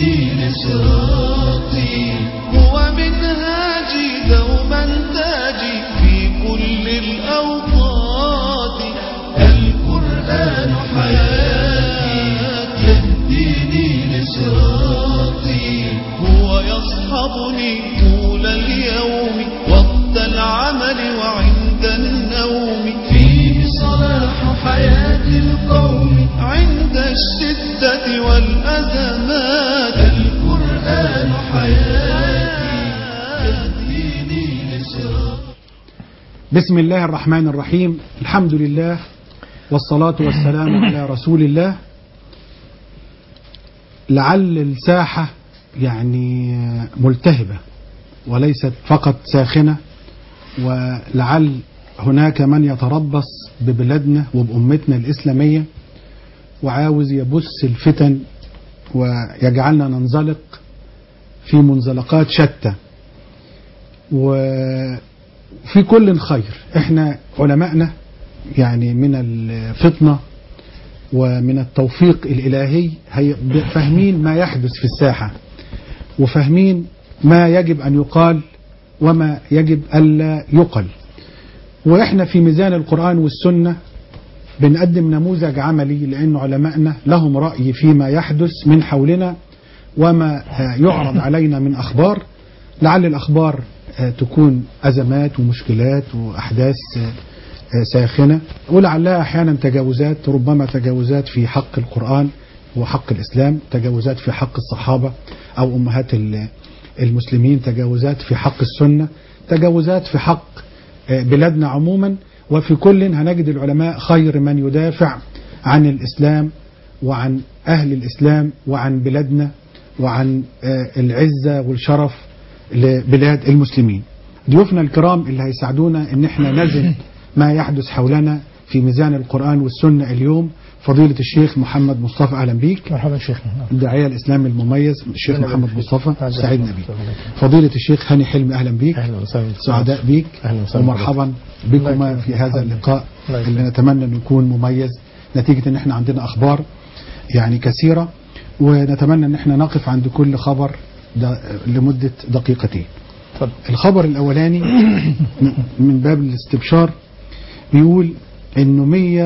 الدين صراطي هو منهاجي دوما تاجي في كل الأوقات القرآن حياتي يهديني لصراطي هو يصحبني طول اليوم وقت العمل وعند النوم فيه صلاح حياة القوم عند الشدة والأزمات القرآن حياتي يهديني لصراطي بسم الله الرحمن الرحيم الحمد لله والصلاة والسلام على رسول الله لعل الساحة يعني ملتهبة وليست فقط ساخنة ولعل هناك من يتربص ببلادنا وبأمتنا الإسلامية وعاوز يبث الفتن ويجعلنا ننزلق في منزلقات شتى وفي كل خير احنا علمائنا يعني من الفطنة ومن التوفيق الإلهي هي فاهمين ما يحدث في الساحة وفاهمين ما يجب أن يقال وما يجب ألا يقل وإحنا في ميزان القرآن والسنة بنقدم نموذج عملي لأن علمائنا لهم رأي فيما يحدث من حولنا وما يعرض علينا من أخبار لعل الأخبار تكون أزمات ومشكلات وأحداث ساخنة ولعلها أحيانا تجاوزات ربما تجاوزات في حق القرآن وحق الإسلام تجاوزات في حق الصحابة أو أمهات المسلمين تجاوزات في حق السنة تجاوزات في حق بلادنا عموما وفي كل هنجد العلماء خير من يدافع عن الإسلام وعن أهل الإسلام وعن بلادنا وعن العزة والشرف لبلاد المسلمين ضيوفنا الكرام اللي هيساعدونا ان احنا نزن ما يحدث حولنا في ميزان القرآن والسنة اليوم فضيلة الشيخ محمد مصطفى أهلا بيك مرحبا شيخنا الداعية الإسلامي المميز الشيخ محمد مصطفى سعدنا بيك فضيلة الشيخ هاني حلمي أهلا بيك اهلا وسهلا سعداء بيك أهلا وسهلا ومرحبا بكما في هذا اللقاء الله يسلمك. اللي نتمنى أن يكون مميز نتيجة أن احنا عندنا أخبار يعني كثيرة ونتمنى أن احنا نقف عند كل خبر د- لمدة دقيقتين اتفضل الخبر الأولاني من باب الاستبشار بيقول انه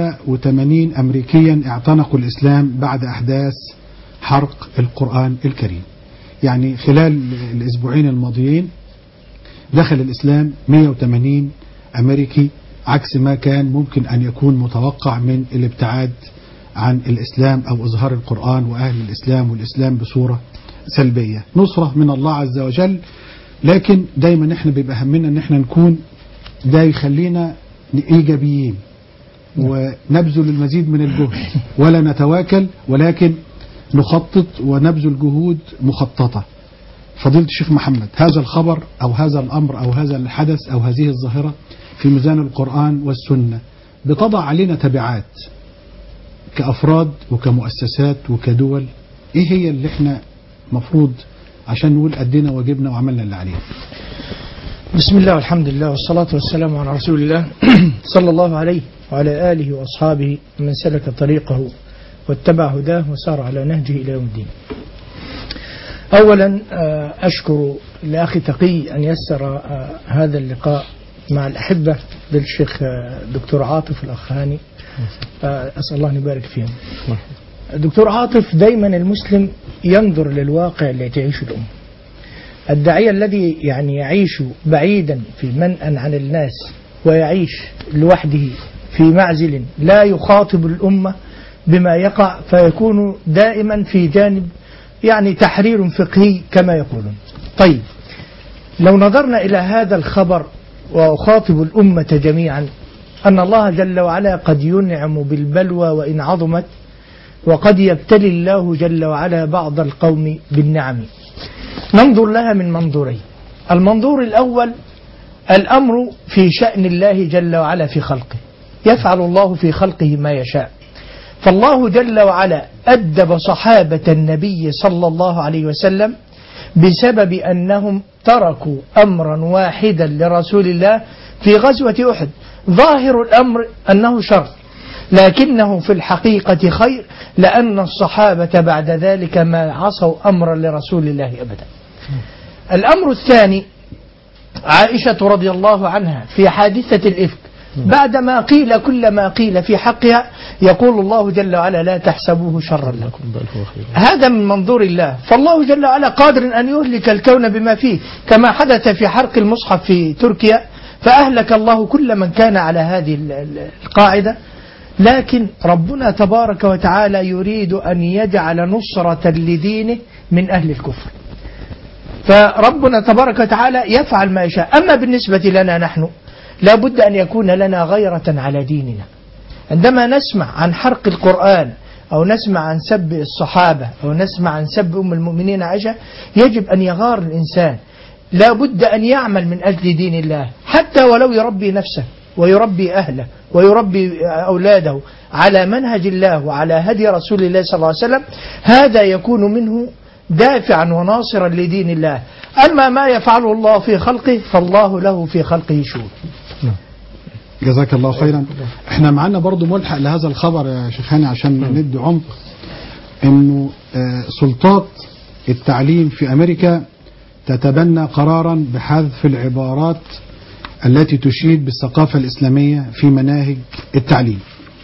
180 امريكيا اعتنقوا الاسلام بعد احداث حرق القرآن الكريم يعني خلال الاسبوعين الماضيين دخل الاسلام 180 امريكي عكس ما كان ممكن ان يكون متوقع من الابتعاد عن الاسلام او اظهار القرآن واهل الاسلام والاسلام بصورة سلبية نصرة من الله عز وجل لكن دايما احنا بيبقى همنا ان احنا نكون ده يخلينا ايجابيين ونبذل المزيد من الجهد ولا نتواكل ولكن نخطط ونبذل جهود مخططة فضيلة الشيخ محمد هذا الخبر أو هذا الأمر أو هذا الحدث أو هذه الظاهرة في ميزان القرآن والسنة بتضع علينا تبعات كأفراد وكمؤسسات وكدول إيه هي اللي احنا مفروض عشان نقول أدينا واجبنا وعملنا اللي علينا بسم الله والحمد لله والصلاة والسلام على رسول الله صلى الله عليه وعلى آله وأصحابه من سلك طريقه واتبع هداه وسار على نهجه إلى يوم الدين أولا آه، أشكر لأخي تقي أن يسر آه، هذا اللقاء مع الأحبة للشيخ آه، دكتور عاطف الأخ هاني آه، أسأل الله أن يبارك فيهم دكتور عاطف دايما المسلم ينظر للواقع اللي تعيشه الأمة الداعية الذي يعني يعيش بعيدا في منأى عن الناس ويعيش لوحده في معزل لا يخاطب الأمة بما يقع فيكون دائما في جانب يعني تحرير فقهي كما يقولون طيب لو نظرنا إلى هذا الخبر وأخاطب الأمة جميعا أن الله جل وعلا قد ينعم بالبلوى وإن عظمت وقد يبتلي الله جل وعلا بعض القوم بالنعم ننظر لها من منظورين المنظور الأول الأمر في شأن الله جل وعلا في خلقه يفعل الله في خلقه ما يشاء فالله جل وعلا أدب صحابة النبي صلى الله عليه وسلم بسبب أنهم تركوا أمرا واحدا لرسول الله في غزوة أحد ظاهر الأمر أنه شر لكنه في الحقيقة خير لأن الصحابة بعد ذلك ما عصوا أمرا لرسول الله أبدا الأمر الثاني عائشة رضي الله عنها في حادثة الإفك بعدما قيل كل ما قيل في حقها يقول الله جل وعلا لا تحسبوه شرا لكم هذا من منظور الله فالله جل وعلا قادر أن يهلك الكون بما فيه كما حدث في حرق المصحف في تركيا فأهلك الله كل من كان على هذه ال- ال- القاعدة لكن ربنا تبارك وتعالى يريد أن يجعل نصرة لدينه من أهل الكفر فربنا تبارك وتعالى يفعل ما يشاء أما بالنسبة لنا نحن لا بد أن يكون لنا غيرة على ديننا عندما نسمع عن حرق القرآن أو نسمع عن سب الصحابة أو نسمع عن سب أم المؤمنين عائشة يجب أن يغار الإنسان لا بد أن يعمل من أجل دين الله حتى ولو يربي نفسه ويربي أهله ويربي أولاده على منهج الله وعلى هدي رسول الله صلى الله عليه وسلم هذا يكون منه دافعا وناصرا لدين الله أما ما يفعله الله في خلقه فالله له في خلقه شؤون جزاك الله خيرا احنا معانا برضو ملحق لهذا الخبر يا شيخاني عشان ندي عمق انه آه، سلطات التعليم في امريكا تتبنى قرارا بحذف العبارات التي تشيد بالثقافة الإسلامية في مناهج التعليم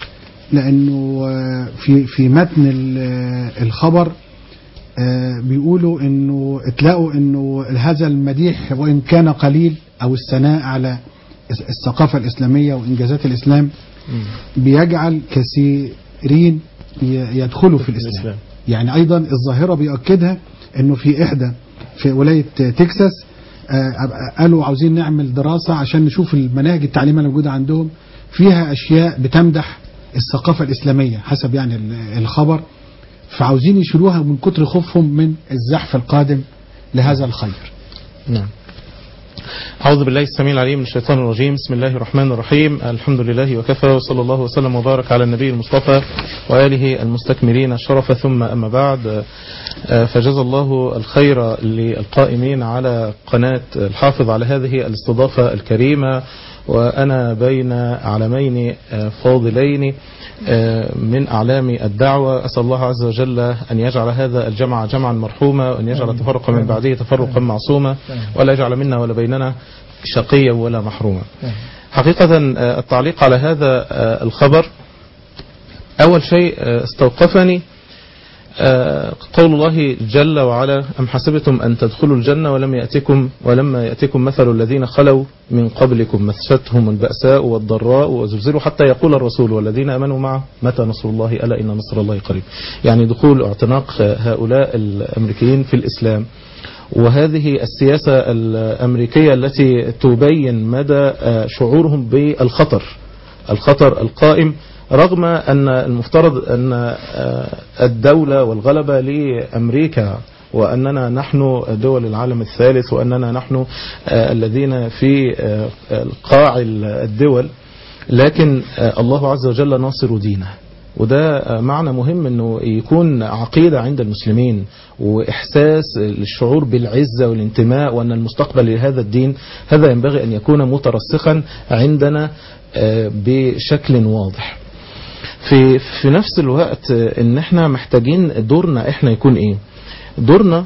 لأنه آه، في في متن ال- آه، الخبر آه، بيقولوا انه تلاقوا انه هذا المديح وان كان قليل او الثناء على الثقافة الإسلامية وإنجازات الإسلام بيجعل كثيرين ي- يدخلوا في الإسلام الإسلام. يعني أيضا الظاهرة بيأكدها أنه في إحدى في ولاية تكساس آه، قالوا عاوزين نعمل دراسة عشان نشوف المناهج التعليمية اللي موجودة عندهم فيها أشياء بتمدح الثقافة الإسلامية حسب يعني ال- الخبر فعاوزين يشيلوها من كتر خوفهم من الزحف القادم لهذا الخير نعم أعوذ بالله السميع العليم من الشيطان الرجيم بسم الله الرحمن الرحيم الحمد لله وكفى وصلى الله وسلم وبارك على النبي المصطفى وآله المستكملين الشرف ثم أما بعد آه، فجزى الله الخير للقائمين على قناة الحافظ على هذه الاستضافة الكريمة وأنا بين علمين آه، فاضلين آه، من أعلام الدعوة أسأل الله عز وجل أن يجعل هذا الجمع جمعا مرحوما وأن يجعل التفرق من بعده تفرقا معصوما ولا يجعل منا ولا بيننا شقيا ولا محروما حقيقة آه، التعليق على هذا آه، الخبر أول شيء آه، استوقفني آه، قول الله جل وعلا أم حسبتم أن تدخلوا الجنة ولم يأتكم ولما يأتكم مثل الذين خلوا من قبلكم مستهم البأساء والضراء وزلزلوا حتى يقول الرسول والذين آمنوا معه متى نصر الله ألا إن نصر الله قريب يعني دخول اعتناق هؤلاء الأمريكيين في الإسلام وهذه السياسة الأمريكية التي تبين مدى آه، شعورهم بالخطر الخطر القائم رغم أن المفترض أن آه، الدولة والغلبة لأمريكا وأننا نحن دول العالم الثالث وأننا نحن آه، الذين في آه، قاع الدول لكن آه، الله عز وجل ناصر دينه وده آه، معنى مهم انه يكون عقيدة عند المسلمين واحساس للشعور بالعزة والانتماء وان المستقبل لهذا الدين هذا ينبغي ان يكون مترسخا عندنا آه، بشكل واضح في في نفس الوقت آه، ان احنا محتاجين دورنا احنا يكون ايه دورنا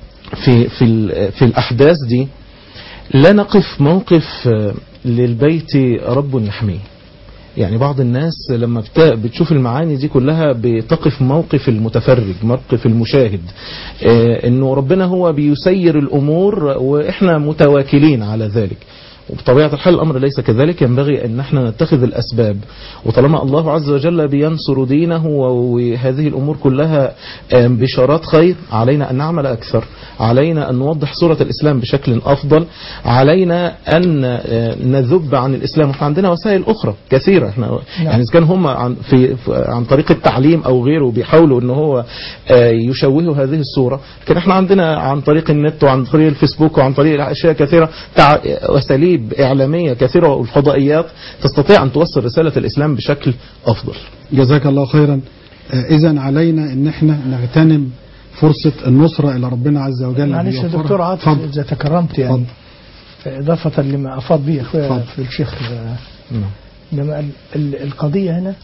في في ال- في الاحداث دي لا نقف موقف آه، للبيت رب يحميه يعني بعض الناس لما بت- بتشوف المعاني دي كلها بتقف موقف المتفرج موقف المشاهد آه، انه ربنا هو بيسير الامور واحنا متواكلين على ذلك وبطبيعة الحال الأمر ليس كذلك ينبغي أن نحن نتخذ الأسباب وطالما الله عز وجل بينصر دينه وهذه الأمور كلها آم، بشارات خير علينا أن نعمل أكثر علينا أن نوضح صورة الإسلام بشكل أفضل علينا أن آه، نذب عن الإسلام احنا عندنا وسائل أخرى كثيرة احنا يعني إذا كان هم عن, في في- عن طريق التعليم أو غيره بيحاولوا أن هو آه، يشوهوا هذه الصورة لكن احنا عندنا عن طريق النت وعن طريق الفيسبوك وعن طريق أشياء كثيرة تع... أساليب إعلامية كثيرة والفضائيات تستطيع أن توصل رسالة الإسلام بشكل أفضل جزاك الله خيرا إذا علينا أن احنا نغتنم فرصة النصرة إلى ربنا عز وجل معلش يا بيوفرها. دكتور عاطف اتفضل. إذا تكرمت يعني إضافة لما أفاض به أخويا اتفضل. في الشيخ آه، نعم. لما ال- ال- القضية هنا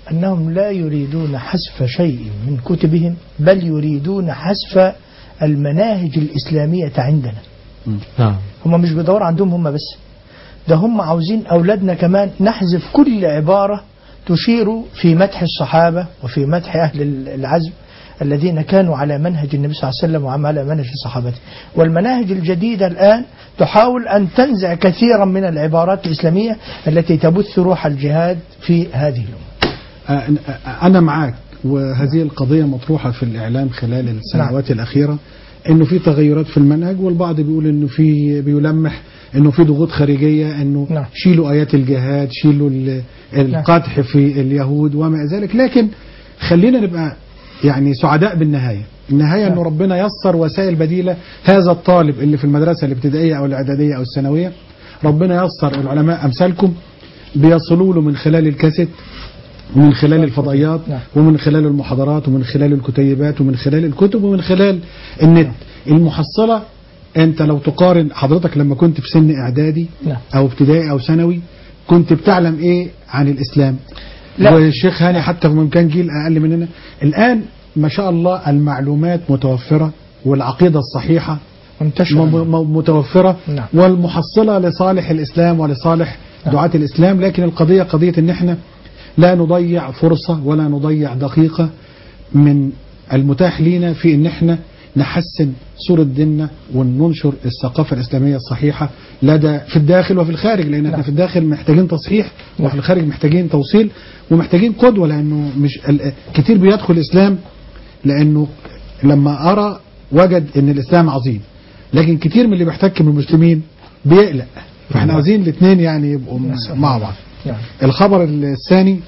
أنهم لا يريدون حذف شيء من كتبهم بل يريدون حذف المناهج الإسلامية عندنا نعم هم مش بيدوروا عندهم هم بس ده هم عاوزين أولادنا كمان نحذف كل عبارة تشير في مدح الصحابة وفي مدح أهل العزم الذين كانوا على منهج النبي صلى الله عليه وسلم وعلى منهج صحابته والمناهج الجديدة الآن تحاول أن تنزع كثيرا من العبارات الإسلامية التي تبث روح الجهاد في هذه الأمة آه، أنا معاك وهذه القضية مطروحة في الإعلام خلال السنوات الأخيرة إنه في تغيرات في المنهج والبعض بيقول إنه في بيلمح إنه في ضغوط خارجية إنه نعم. شيلوا آيات الجهاد شيلوا ال- القدح في اليهود وما إلى ذلك لكن خلينا نبقى يعني سعداء بالنهاية النهاية أنه ربنا يسر وسائل بديلة هذا الطالب اللي في المدرسة الابتدائية أو الإعدادية أو الثانوية ربنا يسر العلماء أمثالكم بيصلوا له من خلال الكاسيت ومن خلال الفضائيات نعم. ومن خلال المحاضرات ومن خلال الكتيبات ومن خلال الكتب ومن خلال النت المحصلة انت لو تقارن حضرتك لما كنت في سن اعدادي نعم. او ابتدائي او ثانوي كنت بتعلم ايه عن الاسلام لا. والشيخ هاني حتى من كان جيل اقل مننا الان ما شاء الله المعلومات متوفرة والعقيدة الصحيحة منتشرة م- م- متوفرة نعم. والمحصلة لصالح الإسلام ولصالح نعم. دعاة الإسلام لكن القضية قضية إن إحنا لا نضيع فرصة ولا نضيع دقيقة من المتاح لينا في إن إحنا نحسن صورة ديننا وننشر الثقافة الإسلامية الصحيحة لدى في الداخل وفي الخارج لأن إحنا نعم. في الداخل محتاجين تصحيح وفي نعم. الخارج محتاجين توصيل ومحتاجين قدوة لأنه مش ال- كتير بيدخل الإسلام لأنه لما أرى وجد إن الإسلام عظيم لكن كتير من اللي بيحتك بالمسلمين بيقلق فاحنا عاوزين الاثنين يعني يبقوا م- مع بعض نعم الخبر الثاني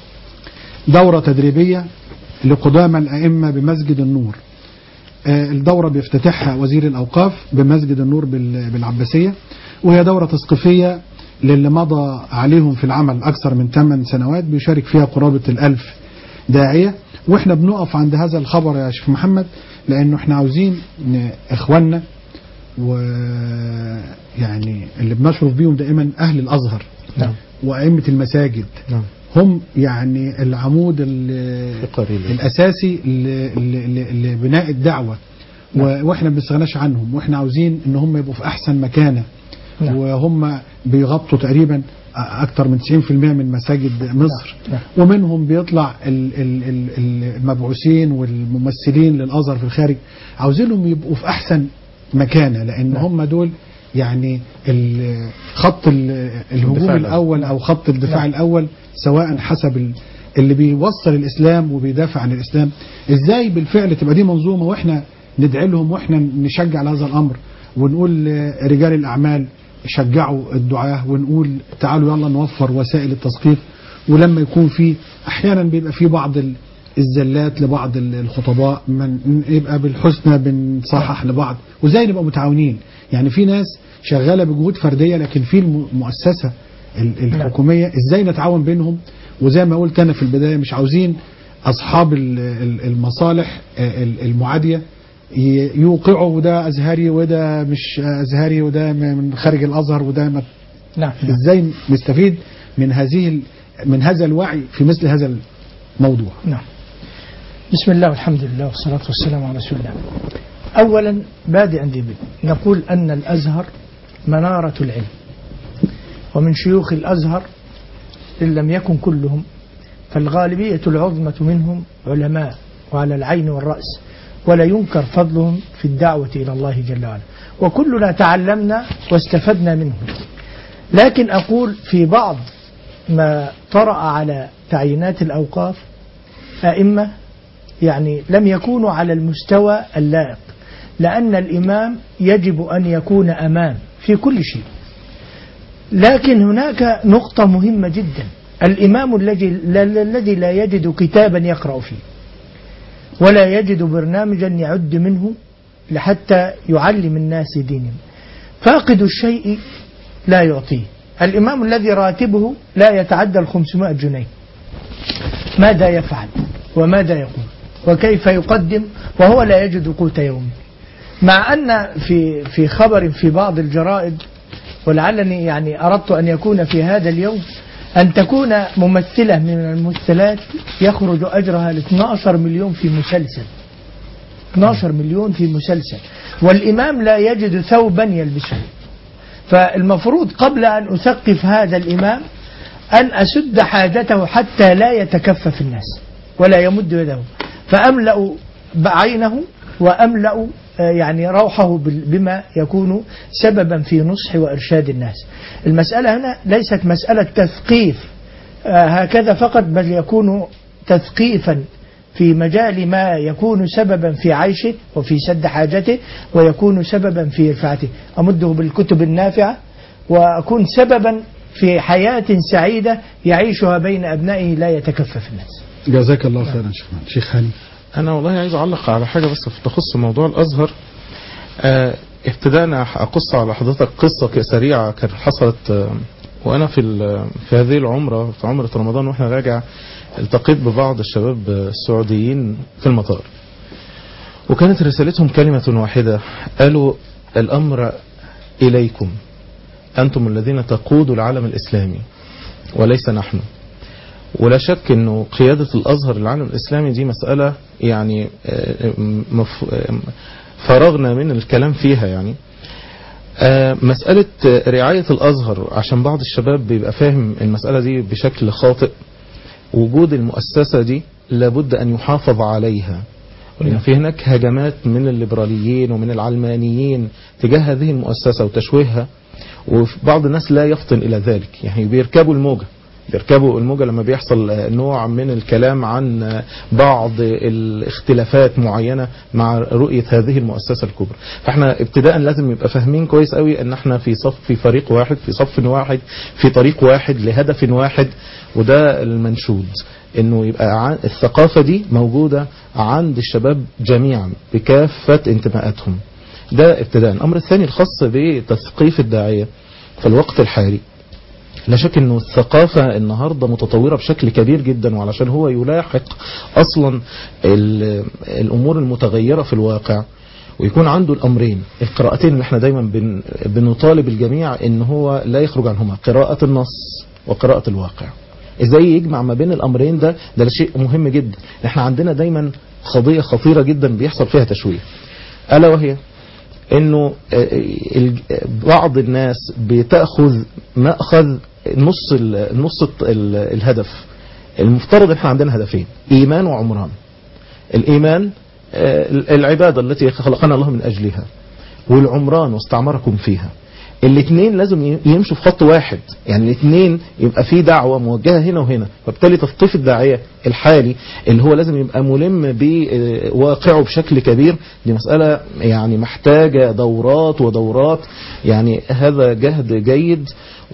دورة تدريبية لقدامى الأئمة بمسجد النور آه، الدورة بيفتتحها وزير الأوقاف بمسجد النور بال- بالعباسية وهي دورة تثقيفية للي مضى عليهم في العمل أكثر من 8 سنوات بيشارك فيها قرابة الألف داعية واحنا بنقف عند هذا الخبر يا شيخ محمد لأنه احنا عاوزين ن- إخواننا ويعني اللي بنشرف بيهم دائما أهل الأزهر نعم وأئمة المساجد نعم هم يعني العمود ال- فقري لله. الأساسي ل- ل- ل- لبناء الدعوة و- واحنا ما بنستغناش عنهم واحنا عاوزين ان هم يبقوا في احسن مكانه نعم. وهم بيغطوا تقريبا اكتر من 90% من مساجد مصر نعم. ومنهم بيطلع ال- ال- ال- المبعوثين والممثلين للازهر في الخارج عاوزينهم يبقوا في احسن مكانه لان نعم. هم دول يعني ال- خط ال- الهجوم الدفاع الاول او خط الدفاع نعم. الاول سواء حسب ال- اللي بيوصل الاسلام وبيدافع عن الاسلام ازاي بالفعل تبقى دي منظومه واحنا ندعي لهم واحنا نشجع على هذا الامر ونقول لرجال الاعمال شجعوا الدعاه ونقول تعالوا يلا نوفر وسائل التثقيف ولما يكون في احيانا بيبقى في بعض ال- الزلات لبعض ال- الخطباء من يبقى بالحسنى بنصحح لبعض وازاي نبقى متعاونين يعني في ناس شغاله بجهود فرديه لكن في الم- المؤسسه ال- الحكوميه ازاي نتعاون بينهم وزي ما قلت انا في البدايه مش عاوزين اصحاب ال- ال- المصالح آه، ال- المعاديه ي- يوقعوا وده ازهري وده مش ازهري وده من خارج الازهر وده ما نعم نعم. ازاي نستفيد من هذه ال- من هذا الوعي في مثل هذا الموضوع نعم بسم الله والحمد لله والصلاة والسلام على رسول الله أولا بادئا ذي بدء نقول أن الأزهر منارة العلم ومن شيوخ الأزهر إن لم يكن كلهم فالغالبية العظمى منهم علماء وعلى العين والرأس ولا ينكر فضلهم في الدعوة إلى الله جل وعلا وكلنا تعلمنا واستفدنا منهم لكن أقول في بعض ما طرأ على تعيينات الأوقاف أئمة يعني لم يكونوا على المستوى اللائق لأن الإمام يجب أن يكون أمام في كل شيء لكن هناك نقطة مهمة جدا الإمام الذي الذي لا يجد كتابا يقرأ فيه ولا يجد برنامجا يعد منه لحتى يعلم الناس دينهم فاقد الشيء لا يعطيه الإمام الذي راتبه لا يتعدى الخمسمائة جنيه ماذا يفعل وماذا يقول وكيف يقدم وهو لا يجد قوت يومه مع أن في في خبر في بعض الجرائد ولعلني يعني أردت أن يكون في هذا اليوم أن تكون ممثلة من الممثلات يخرج أجرها ل 12 مليون في مسلسل 12 مليون في مسلسل والإمام لا يجد ثوبا يلبسه فالمفروض قبل أن أثقف هذا الإمام أن أسد حاجته حتى لا يتكفف الناس ولا يمد يده فأملأ عينه وأملأ آه، يعني روحه بال- بما يكون سببا في نصح وإرشاد الناس المسألة هنا ليست مسألة تثقيف آه، هكذا فقط بل يكون تثقيفا في مجال ما يكون سببا في عيشه وفي سد حاجته ويكون سببا في رفعته أمده بالكتب النافعة وأكون سببا في حياة سعيدة يعيشها بين أبنائه لا يتكفف الناس جزاك الله خيرا شيخ محمد. شيخ هاني أنا والله عايز أعلق على حاجة بس تخص موضوع الأزهر آه، ابتداء أقص على حضرتك قصة ك- سريعة كانت حصلت آه، وأنا في ال- في هذه العمرة في عمرة رمضان وإحنا راجع التقيت ببعض الشباب السعوديين في المطار وكانت رسالتهم كلمة واحدة قالوا الأمر إليكم أنتم الذين تقودوا العالم الإسلامي وليس نحن ولا شك انه قيادة الازهر للعالم الاسلامي دي مسألة يعني آه، مف- آه، فرغنا من الكلام فيها يعني آه، مسألة آه، رعاية الازهر عشان بعض الشباب بيبقى فاهم المسألة دي بشكل خاطئ وجود المؤسسة دي لابد ان يحافظ عليها لأن في هناك هجمات من الليبراليين ومن العلمانيين تجاه هذه المؤسسة وتشويهها وبعض الناس لا يفطن إلى ذلك يعني بيركبوا الموجة بيركبوا الموجة لما بيحصل آه، نوع من الكلام عن آه، بعض الاختلافات معينة مع رؤية هذه المؤسسة الكبرى فاحنا ابتداء لازم يبقى فاهمين كويس قوي ان احنا في صف في فريق واحد في صف واحد في طريق واحد لهدف واحد وده المنشود انه يبقى عن- الثقافة دي موجودة عند الشباب جميعا بكافة انتماءاتهم ده ابتداء الامر الثاني الخاص بتثقيف الداعية في الوقت الحالي لا شك انه الثقافة النهاردة متطورة بشكل كبير جدا وعلشان هو يلاحق اصلا ال- الامور المتغيرة في الواقع ويكون عنده الامرين القراءتين اللي احنا دايما بن بنطالب الجميع ان هو لا يخرج عنهما قراءة النص وقراءة الواقع ازاي يجمع ما بين الامرين ده ده شيء مهم جدا احنا عندنا دايما قضية خطيرة جدا بيحصل فيها تشويه الا وهي انه آه، ال- بعض الناس بتاخذ ماخذ نص ال- نص الت- ال- الهدف المفترض احنا عندنا هدفين ايمان وعمران الايمان آه، العباده التي خلقنا الله من اجلها والعمران واستعمركم فيها الاثنين لازم ي- يمشوا في خط واحد يعني الاثنين يبقى في دعوة موجهة هنا وهنا فبالتالي تثقيف الداعية الحالي اللي هو لازم يبقى ملم بواقعه بشكل كبير دي مسألة يعني محتاجة دورات ودورات يعني هذا جهد جيد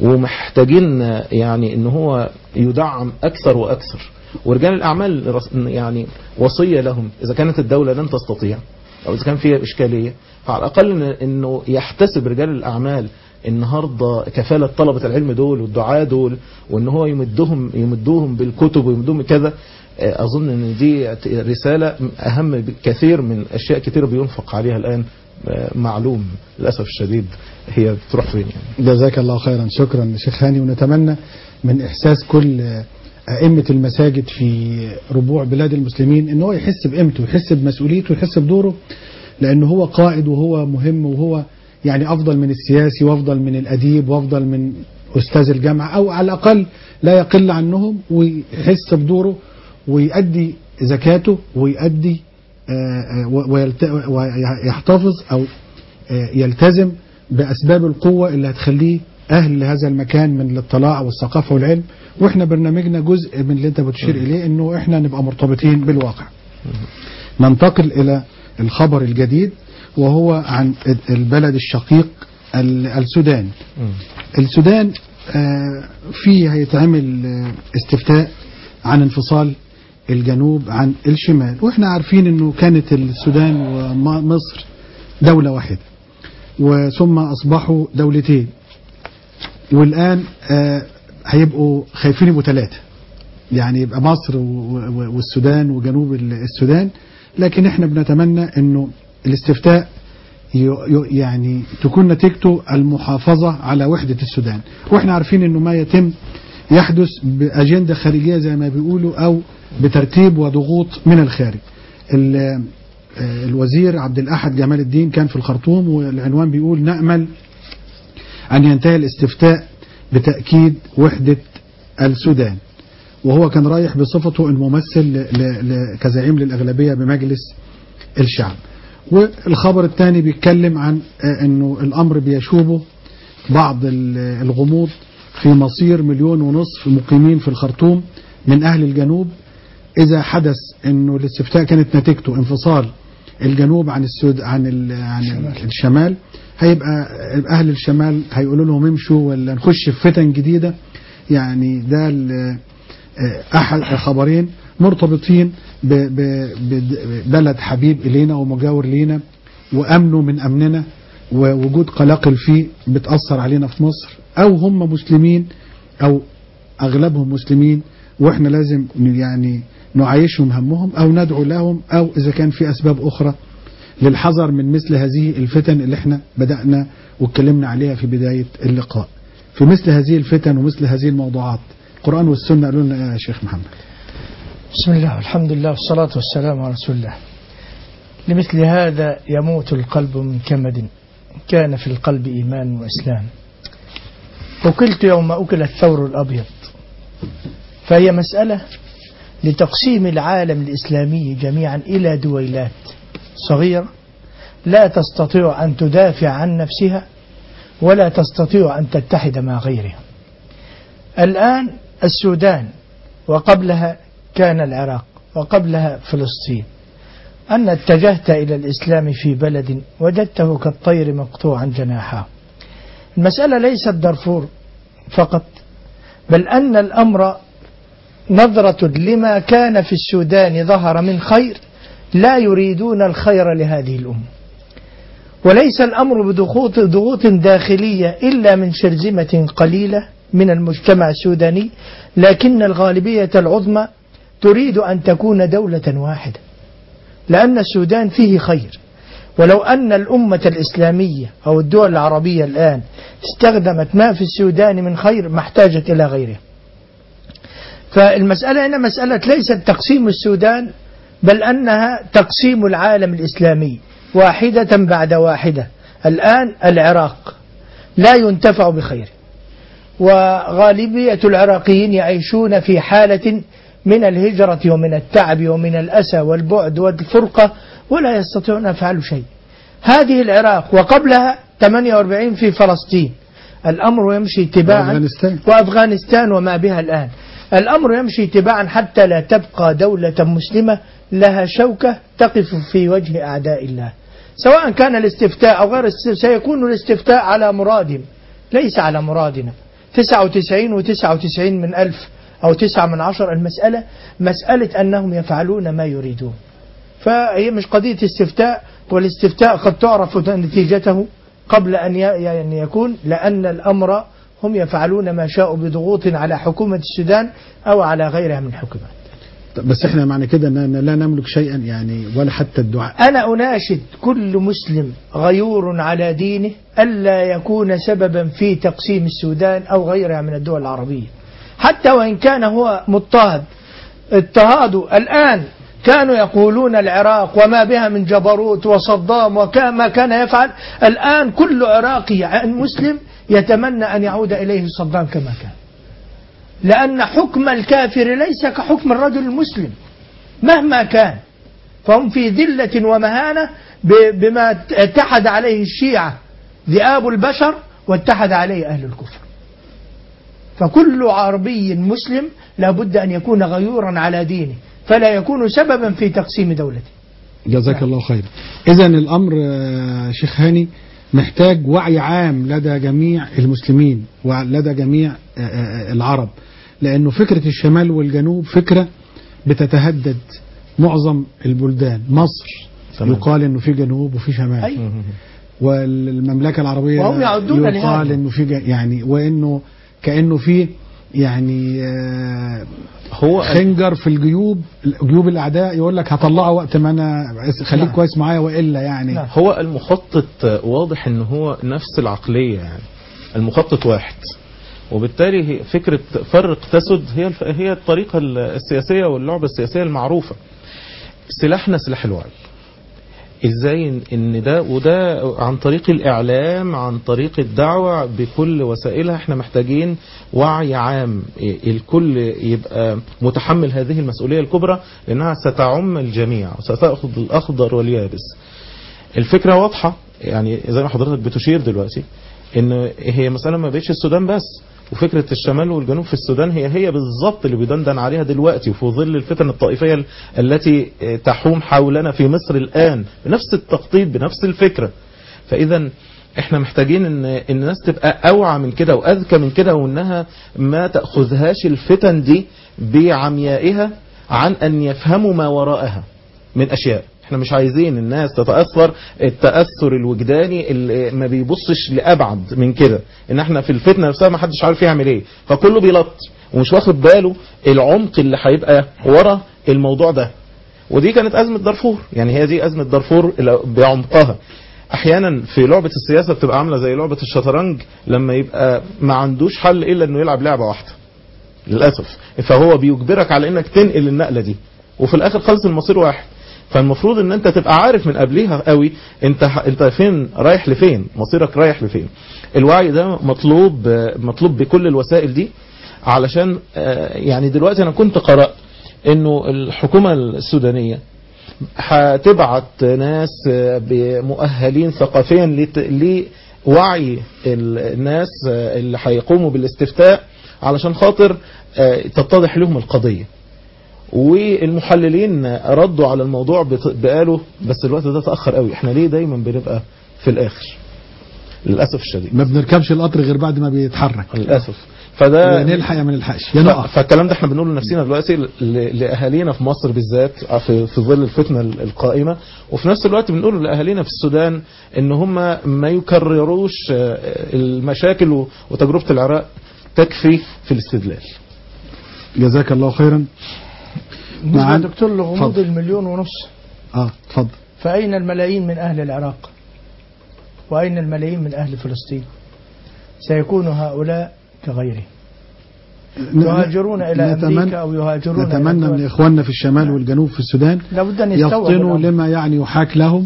ومحتاجين يعني ان هو يدعم اكثر واكثر ورجال الاعمال رس- يعني وصية لهم اذا كانت الدولة لن تستطيع او اذا كان فيها اشكاليه فعلى الاقل إن- انه يحتسب رجال الاعمال النهارده كفاله طلبه العلم دول والدعاة دول وان هو يمدهم يمدوهم بالكتب ويمدوهم كذا آه، اظن ان دي رساله اهم بكثير من اشياء كثيره بينفق عليها الان آه، معلوم للاسف الشديد هي بتروح فين يعني جزاك الله خيرا شكرا شيخ هاني ونتمنى من إحساس كل أئمة المساجد في ربوع بلاد المسلمين إن هو يحس بقيمته يحس بمسؤوليته يحس بدوره لأنه هو قائد وهو مهم وهو يعني أفضل من السياسي وأفضل من الأديب وأفضل من أستاذ الجامعة أو على الأقل لا يقل عنهم ويحس بدوره ويؤدي زكاته ويؤدي آه، آه، ويلت- ويحتفظ أو آه، يلتزم بأسباب القوة اللي هتخليه أهل لهذا المكان من الاطلاع والثقافة والعلم وإحنا برنامجنا جزء من اللي أنت بتشير إليه إنه إحنا نبقى مرتبطين بالواقع ننتقل إلى الخبر الجديد وهو عن البلد الشقيق ال- السودان السودان آه، فيه هيتعمل آه، استفتاء عن انفصال الجنوب عن الشمال واحنا عارفين انه كانت السودان ومصر دولة واحدة وثم اصبحوا دولتين والان آه، هيبقوا خايفين يبقوا ثلاثة يعني يبقى مصر و- و- والسودان وجنوب ال- السودان لكن احنا بنتمنى انه الاستفتاء ي- ي- يعني تكون نتيجته المحافظة على وحدة السودان واحنا عارفين انه ما يتم يحدث بأجندة خارجية زي ما بيقولوا أو بترتيب وضغوط من الخارج ال- آه، الوزير عبد الأحد جمال الدين كان في الخرطوم والعنوان بيقول نأمل أن ينتهي الاستفتاء بتأكيد وحدة السودان وهو كان رايح بصفته الممثل ل- ل- ل- كزعيم للأغلبية بمجلس الشعب والخبر الثاني بيتكلم عن آه، أنه الأمر بيشوبه بعض ال- الغموض في مصير مليون ونصف مقيمين في الخرطوم من أهل الجنوب إذا حدث أنه الاستفتاء كانت نتيجته انفصال الجنوب عن السود عن ال عن الشمال, الشمال هيبقى أهل الشمال هيقولوا لهم امشوا ولا نخش في فتن جديدة يعني ده ال- أحد خبرين مرتبطين ب- ب- ببلد حبيب إلينا ومجاور لينا وأمنه من أمننا ووجود قلاقل فيه بتأثر علينا في مصر أو هم مسلمين أو أغلبهم مسلمين وإحنا لازم يعني نعايشهم همهم أو ندعو لهم أو إذا كان في أسباب أخرى للحذر من مثل هذه الفتن اللي احنا بدأنا واتكلمنا عليها في بداية اللقاء في مثل هذه الفتن ومثل هذه الموضوعات القرآن والسنة قالوا لنا يا شيخ محمد بسم الله والحمد لله والصلاة والسلام على رسول الله لمثل هذا يموت القلب من كمد كان في القلب إيمان وإسلام أكلت يوم أكل الثور الأبيض فهي مسألة لتقسيم العالم الإسلامي جميعا إلى دويلات صغيرة لا تستطيع أن تدافع عن نفسها ولا تستطيع أن تتحد مع غيرها الآن السودان وقبلها كان العراق وقبلها فلسطين أن اتجهت إلى الإسلام في بلد وجدته كالطير مقطوعا جناحاه المسألة ليست دارفور فقط بل أن الأمر نظرة لما كان في السودان ظهر من خير لا يريدون الخير لهذه الأمة وليس الأمر بضغوط ضغوط داخلية إلا من شرذمة قليلة من المجتمع السوداني لكن الغالبية العظمى تريد أن تكون دولة واحدة لأن السودان فيه خير ولو أن الأمة الإسلامية أو الدول العربية الآن استخدمت ما في السودان من خير ما احتاجت إلى غيره فالمسألة هنا مسألة ليست تقسيم السودان بل أنها تقسيم العالم الإسلامي واحدة بعد واحدة الآن العراق لا ينتفع بخير وغالبية العراقيين يعيشون في حالة من الهجرة ومن التعب ومن الأسى والبعد والفرقة ولا يستطيعون أن يفعلوا شيء هذه العراق وقبلها 48 في فلسطين الأمر يمشي تباعا وأفغانستان. وأفغانستان وما بها الآن الأمر يمشي تباعا حتى لا تبقى دولة مسلمة لها شوكة تقف في وجه أعداء الله سواء كان الاستفتاء أو غير الاستفتاء سيكون الاستفتاء على مرادهم ليس على مرادنا 99 و99 من ألف أو تسعة من عشر المسألة مسألة أنهم يفعلون ما يريدون فهي مش قضية استفتاء والاستفتاء قد تعرف نتيجته قبل أن ي- يعني يكون لأن الأمر هم يفعلون ما شاءوا بضغوط على حكومة السودان أو على غيرها من حكومات طب بس احنا معنى كده ان لا نملك شيئا يعني ولا حتى الدعاء أنا أناشد كل مسلم غيور على دينه ألا يكون سببا في تقسيم السودان أو غيرها من الدول العربية حتى وإن كان هو مضطهد اضطهاده الآن كانوا يقولون العراق وما بها من جبروت وصدام وما كان يفعل الآن كل عراقي مسلم يتمنى أن يعود إليه صدام كما كان لأن حكم الكافر ليس كحكم الرجل المسلم مهما كان فهم في ذلة ومهانة ب- بما اتحد عليه الشيعة ذئاب البشر واتحد عليه أهل الكفر فكل عربي مسلم لابد أن يكون غيورا على دينه فلا يكون سببا في تقسيم دولته جزاك الله خيرا اذا الامر آه، شيخ هاني محتاج وعي عام لدى جميع المسلمين ولدى جميع آه، آه، العرب لانه فكره الشمال والجنوب فكره بتتهدد معظم البلدان مصر تمام. يقال انه في جنوب وفي شمال أي والمملكه العربيه وهم يعدون يقال لهذا. انه في ج- يعني وانه كانه في يعني آه، هو خنجر في الجيوب جيوب الاعداء يقول لك هطلعه وقت ما انا خليك نعم. كويس معايا والا يعني نعم. هو المخطط واضح ان هو نفس العقلية يعني المخطط واحد وبالتالي هي- فكرة فرق تسد هي الف- هي الطريقة السياسية واللعبة السياسية المعروفة سلاحنا سلاح الوعي ازاي ان- ان ده وده عن طريق الاعلام عن طريق الدعوة بكل وسائلها احنا محتاجين وعي عام إيه، الكل يبقى متحمل هذه المسؤولية الكبرى لانها ستعم الجميع وستأخذ الاخضر واليابس الفكرة واضحة يعني زي ما حضرتك بتشير دلوقتي ان هي مسألة ما بقتش السودان بس وفكرة الشمال والجنوب في السودان هي هي بالظبط اللي بيدندن عليها دلوقتي وفي ظل الفتن الطائفية ال- التي تحوم حولنا في مصر الآن بنفس التخطيط بنفس الفكرة فإذا احنا محتاجين ان الناس تبقى اوعى من كده واذكى من كده وانها ما تاخذهاش الفتن دي بعميائها عن ان يفهموا ما وراءها من اشياء احنا مش عايزين الناس تتاثر التاثر الوجداني اللي ما بيبصش لابعد من كده ان احنا في الفتنه نفسها ما حدش عارف يعمل ايه فكله بيلط ومش واخد باله العمق اللي هيبقى ورا الموضوع ده ودي كانت ازمه دارفور يعني هي دي ازمه دارفور اللي بعمقها احيانا في لعبه السياسه بتبقى عامله زي لعبه الشطرنج لما يبقى ما عندوش حل الا انه يلعب لعبه واحده للاسف فهو بيجبرك على انك تنقل النقله دي وفي الاخر خالص المصير واحد فالمفروض ان انت تبقى عارف من قبليها قوي انت انت فين رايح لفين مصيرك رايح لفين الوعي ده مطلوب مطلوب بكل الوسائل دي علشان آه، يعني دلوقتي انا كنت قرأت انه الحكومة السودانية هتبعت ناس آه، بمؤهلين ثقافيا لت- لوعي الناس آه، اللي هيقوموا بالاستفتاء علشان خاطر آه، تتضح لهم القضية والمحللين ردوا على الموضوع بت- بقالوا بس الوقت ده تأخر قوي احنا ليه دايما بنبقى في الآخر للأسف الشديد ما بنركبش القطر غير بعد ما بيتحرك للأسف فده يا نلحق يا ما نلحقش يا ف- نقف فالكلام ده احنا بنقوله لنفسنا دلوقتي ل- لاهالينا في مصر بالذات في, في ظل الفتنه ال- القائمه وفي نفس الوقت بنقول لاهالينا في السودان ان هم ما يكرروش آه، المشاكل و- وتجربه العراق تكفي في الاستدلال جزاك الله خيرا بالنسبة نعم. يا دكتور لغموض اتفضل. المليون ونص اه اتفضل فأين الملايين من أهل العراق وأين الملايين من أهل فلسطين سيكون هؤلاء كغيرهم يهاجرون إلى أمريكا أو يهاجرون إلى نتمنى دول. من إخواننا في الشمال والجنوب في السودان لابد أن يستوعبوا يفطنوا الأمر. لما يعني يحاك لهم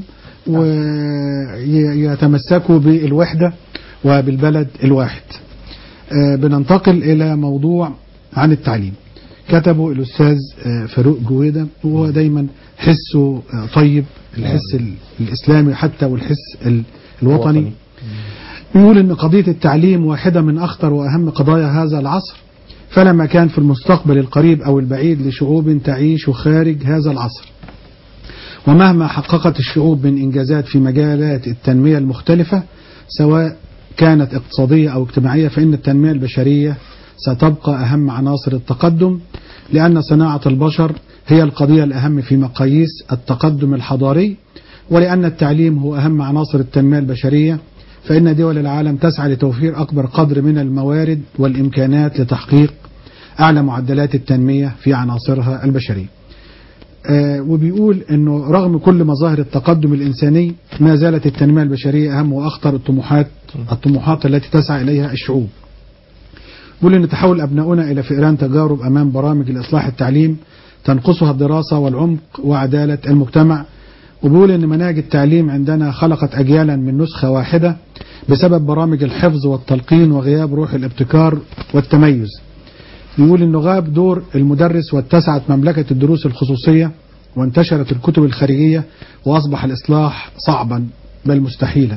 ويتمسكوا بالوحدة وبالبلد الواحد آه، بننتقل إلى موضوع عن التعليم كتبه الأستاذ آه، فاروق جويدة وهو دايما حسه آه، طيب الحس ال- الإسلامي حتى والحس ال- الوطني وطني. يقول ان قضية التعليم واحدة من اخطر واهم قضايا هذا العصر فلا مكان في المستقبل القريب او البعيد لشعوب تعيش خارج هذا العصر ومهما حققت الشعوب من انجازات في مجالات التنمية المختلفة سواء كانت اقتصادية او اجتماعية فان التنمية البشرية ستبقى اهم عناصر التقدم لان صناعة البشر هي القضية الاهم في مقاييس التقدم الحضاري ولان التعليم هو اهم عناصر التنمية البشرية فإن دول العالم تسعى لتوفير أكبر قدر من الموارد والإمكانات لتحقيق أعلى معدلات التنمية في عناصرها البشرية آه وبيقول أنه رغم كل مظاهر التقدم الإنساني ما زالت التنمية البشرية أهم وأخطر الطموحات الطموحات التي تسعى إليها الشعوب بيقول أن تحول أبناؤنا إلى فئران تجارب أمام برامج الإصلاح التعليم تنقصها الدراسة والعمق وعدالة المجتمع وبيقول ان مناهج التعليم عندنا خلقت اجيالا من نسخه واحده بسبب برامج الحفظ والتلقين وغياب روح الابتكار والتميز. بيقول انه غاب دور المدرس واتسعت مملكه الدروس الخصوصيه وانتشرت الكتب الخارجيه واصبح الاصلاح صعبا بل مستحيلا.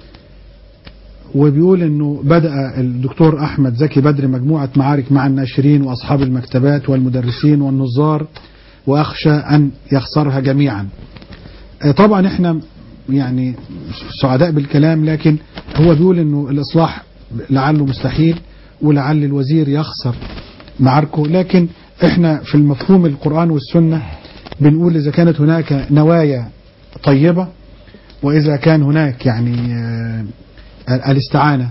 وبيقول انه بدا الدكتور احمد زكي بدر مجموعه معارك مع الناشرين واصحاب المكتبات والمدرسين والنظار واخشى ان يخسرها جميعا. آه، طبعا احنا يعني سعداء بالكلام لكن هو بيقول انه الاصلاح لعله مستحيل ولعل الوزير يخسر معاركه لكن احنا في المفهوم القرآن والسنة بنقول اذا كانت هناك نوايا طيبة واذا كان هناك يعني آه، الاستعانة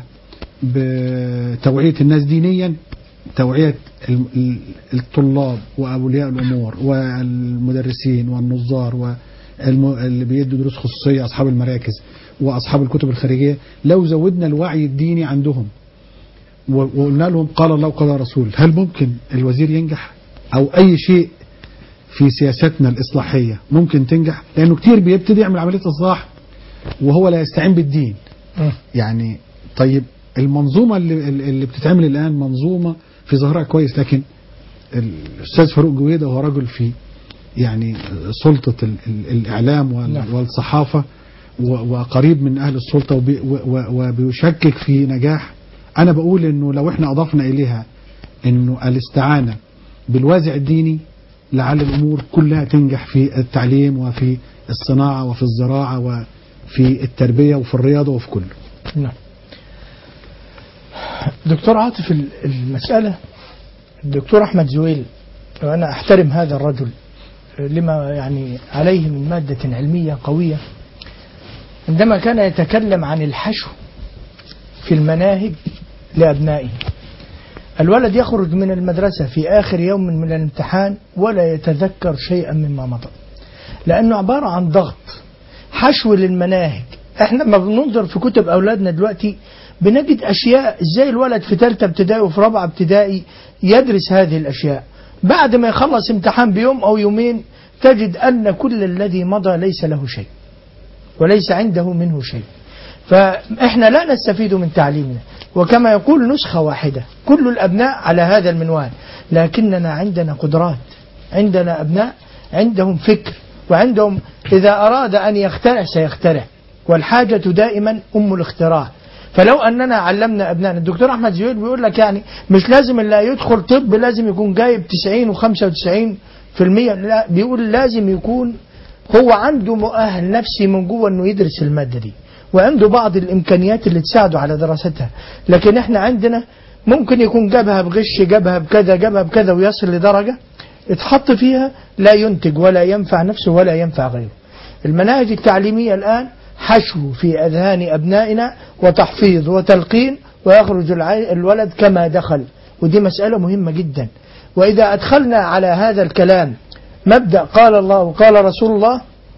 بتوعية الناس دينيا توعية ال- ال- الطلاب وأولياء الأمور والمدرسين والنظار والم- اللي بيدوا دروس خصوصية أصحاب المراكز وأصحاب الكتب الخارجية لو زودنا الوعي الديني عندهم و- وقلنا لهم قال الله وقال رسول هل ممكن الوزير ينجح او اي شيء في سياستنا الاصلاحيه ممكن تنجح لانه كتير بيبتدي يعمل عمليه اصلاح وهو لا يستعين بالدين مم. يعني طيب المنظومه اللي, اللي بتتعمل الان منظومه في ظاهرها كويس لكن الاستاذ فاروق جويده هو رجل في يعني سلطه ال ال الاعلام وال نعم. والصحافه و- وقريب من اهل السلطه وبي- و- و- وبيشكك في نجاح انا بقول انه لو احنا اضفنا اليها انه الاستعانه بالوازع الديني لعل الامور كلها تنجح في التعليم وفي الصناعه وفي الزراعه وفي التربيه وفي الرياضه وفي كله نعم دكتور عاطف ال- المسألة الدكتور أحمد زويل وأنا أحترم هذا الرجل لما يعني عليه من مادة علمية قوية عندما كان يتكلم عن الحشو في المناهج لأبنائه الولد يخرج من المدرسة في آخر يوم من الامتحان ولا يتذكر شيئا مما مضى لأنه عبارة عن ضغط حشو للمناهج احنا لما بننظر في كتب أولادنا دلوقتي بنجد أشياء ازاي الولد في ثالثة ابتدائي وفي رابعة ابتدائي يدرس هذه الأشياء بعد ما يخلص امتحان بيوم أو يومين تجد أن كل الذي مضى ليس له شيء وليس عنده منه شيء فإحنا لا نستفيد من تعليمنا وكما يقول نسخة واحدة كل الأبناء على هذا المنوال لكننا عندنا قدرات عندنا أبناء عندهم فكر وعندهم إذا أراد أن يخترع سيخترع والحاجة دائما أم الاختراع فلو أننا علمنا أبنائنا الدكتور أحمد زويل بيقول لك يعني مش لازم اللي يدخل طب لازم يكون جايب 90 و95 في المية لا بيقول لازم يكون هو عنده مؤهل نفسي من جوه انه يدرس الماده دي وعنده بعض الامكانيات اللي تساعده على دراستها لكن احنا عندنا ممكن يكون جابها بغش جابها بكذا جابها بكذا ويصل لدرجه اتحط فيها لا ينتج ولا ينفع نفسه ولا ينفع غيره المناهج التعليميه الان حشو في اذهان ابنائنا وتحفيظ وتلقين ويخرج العي- الولد كما دخل ودي مساله مهمه جدا واذا ادخلنا على هذا الكلام مبدا قال الله وقال رسول الله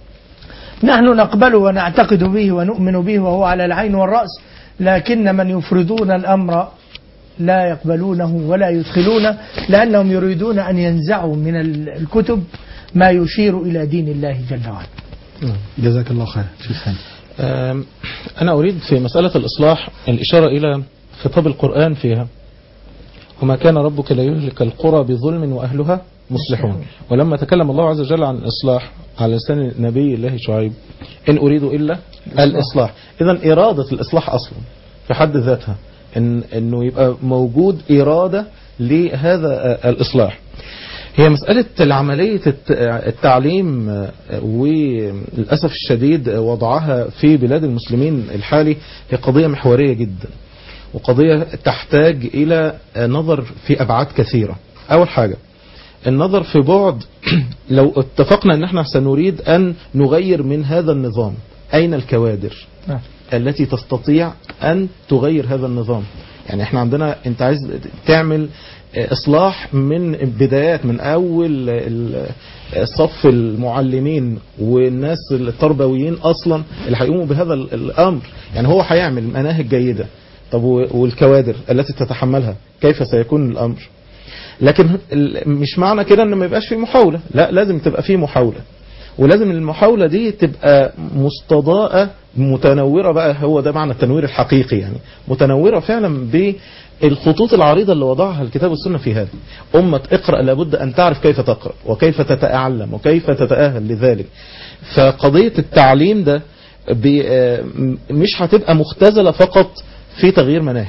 نحن نقبله ونعتقد به ونؤمن به وهو على العين والرأس لكن من يفردون الأمر لا يقبلونه ولا يدخلونه لأنهم يريدون أن ينزعوا من ال- الكتب ما يشير إلى دين الله جل وعلا جزاك الله خير شيخ ثاني آم، أنا أريد في مسألة الإصلاح الإشارة إلى خطاب القرآن فيها وما كان ربك ليهلك القرى بظلم وأهلها مصلحون ولما تكلم الله عز وجل عن الإصلاح على لسان نبي الله شعيب إن أريد إلا الإصلاح إذا إرادة الإصلاح أصلا في حد ذاتها إن إنه يبقى موجود إرادة لهذا آه، الإصلاح هي مسألة العملية الت- التعليم آه، وللأسف الشديد آه، وضعها في بلاد المسلمين الحالي هي قضية محورية جدا وقضية تحتاج إلى آه، نظر في أبعاد كثيرة أول حاجة النظر في بعد لو اتفقنا ان احنا سنريد ان نغير من هذا النظام اين الكوادر نعم. التي تستطيع ان تغير هذا النظام يعني احنا عندنا انت عايز تعمل اصلاح من بدايات من اول ال- صف المعلمين والناس التربويين اصلا اللي هيقوموا بهذا ال- الامر يعني هو هيعمل مناهج جيده طب و- والكوادر التي تتحملها كيف سيكون الامر لكن ال- مش معنى كده ان ما يبقاش في محاوله لا لازم تبقى في محاوله ولازم المحاولة دي تبقى مستضاءة متنورة بقى هو ده معنى التنوير الحقيقي يعني متنورة فعلا بالخطوط العريضة اللي وضعها الكتاب والسنة في هذا أمة اقرأ لابد أن تعرف كيف تقرأ وكيف تتعلم وكيف تتأهل لذلك فقضية التعليم ده بي- آه، م- مش هتبقى مختزلة فقط في تغيير مناهج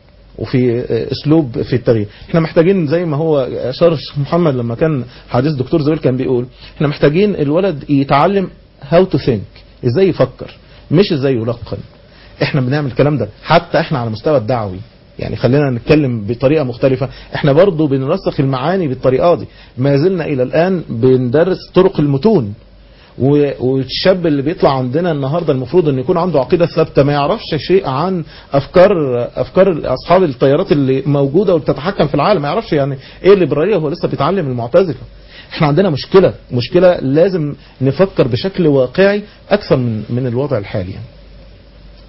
وفي اسلوب في التغيير احنا محتاجين زي ما هو اشار الشيخ محمد لما كان حديث دكتور زويل كان بيقول احنا محتاجين الولد يتعلم هاو تو ثينك ازاي يفكر مش ازاي يلقن احنا بنعمل الكلام ده حتى احنا على المستوى الدعوي يعني خلينا نتكلم بطريقة مختلفة احنا برضو بنرسخ المعاني بالطريقة دي ما زلنا الى الان بندرس طرق المتون و- والشاب اللي بيطلع عندنا النهارده المفروض ان يكون عنده عقيده ثابته ما يعرفش شيء عن افكار افكار اصحاب التيارات اللي موجوده وبتتحكم في العالم ما يعرفش يعني ايه الليبراليه وهو لسه بيتعلم المعتزله احنا عندنا مشكله مشكله لازم نفكر بشكل واقعي اكثر من من الوضع الحالي يعني.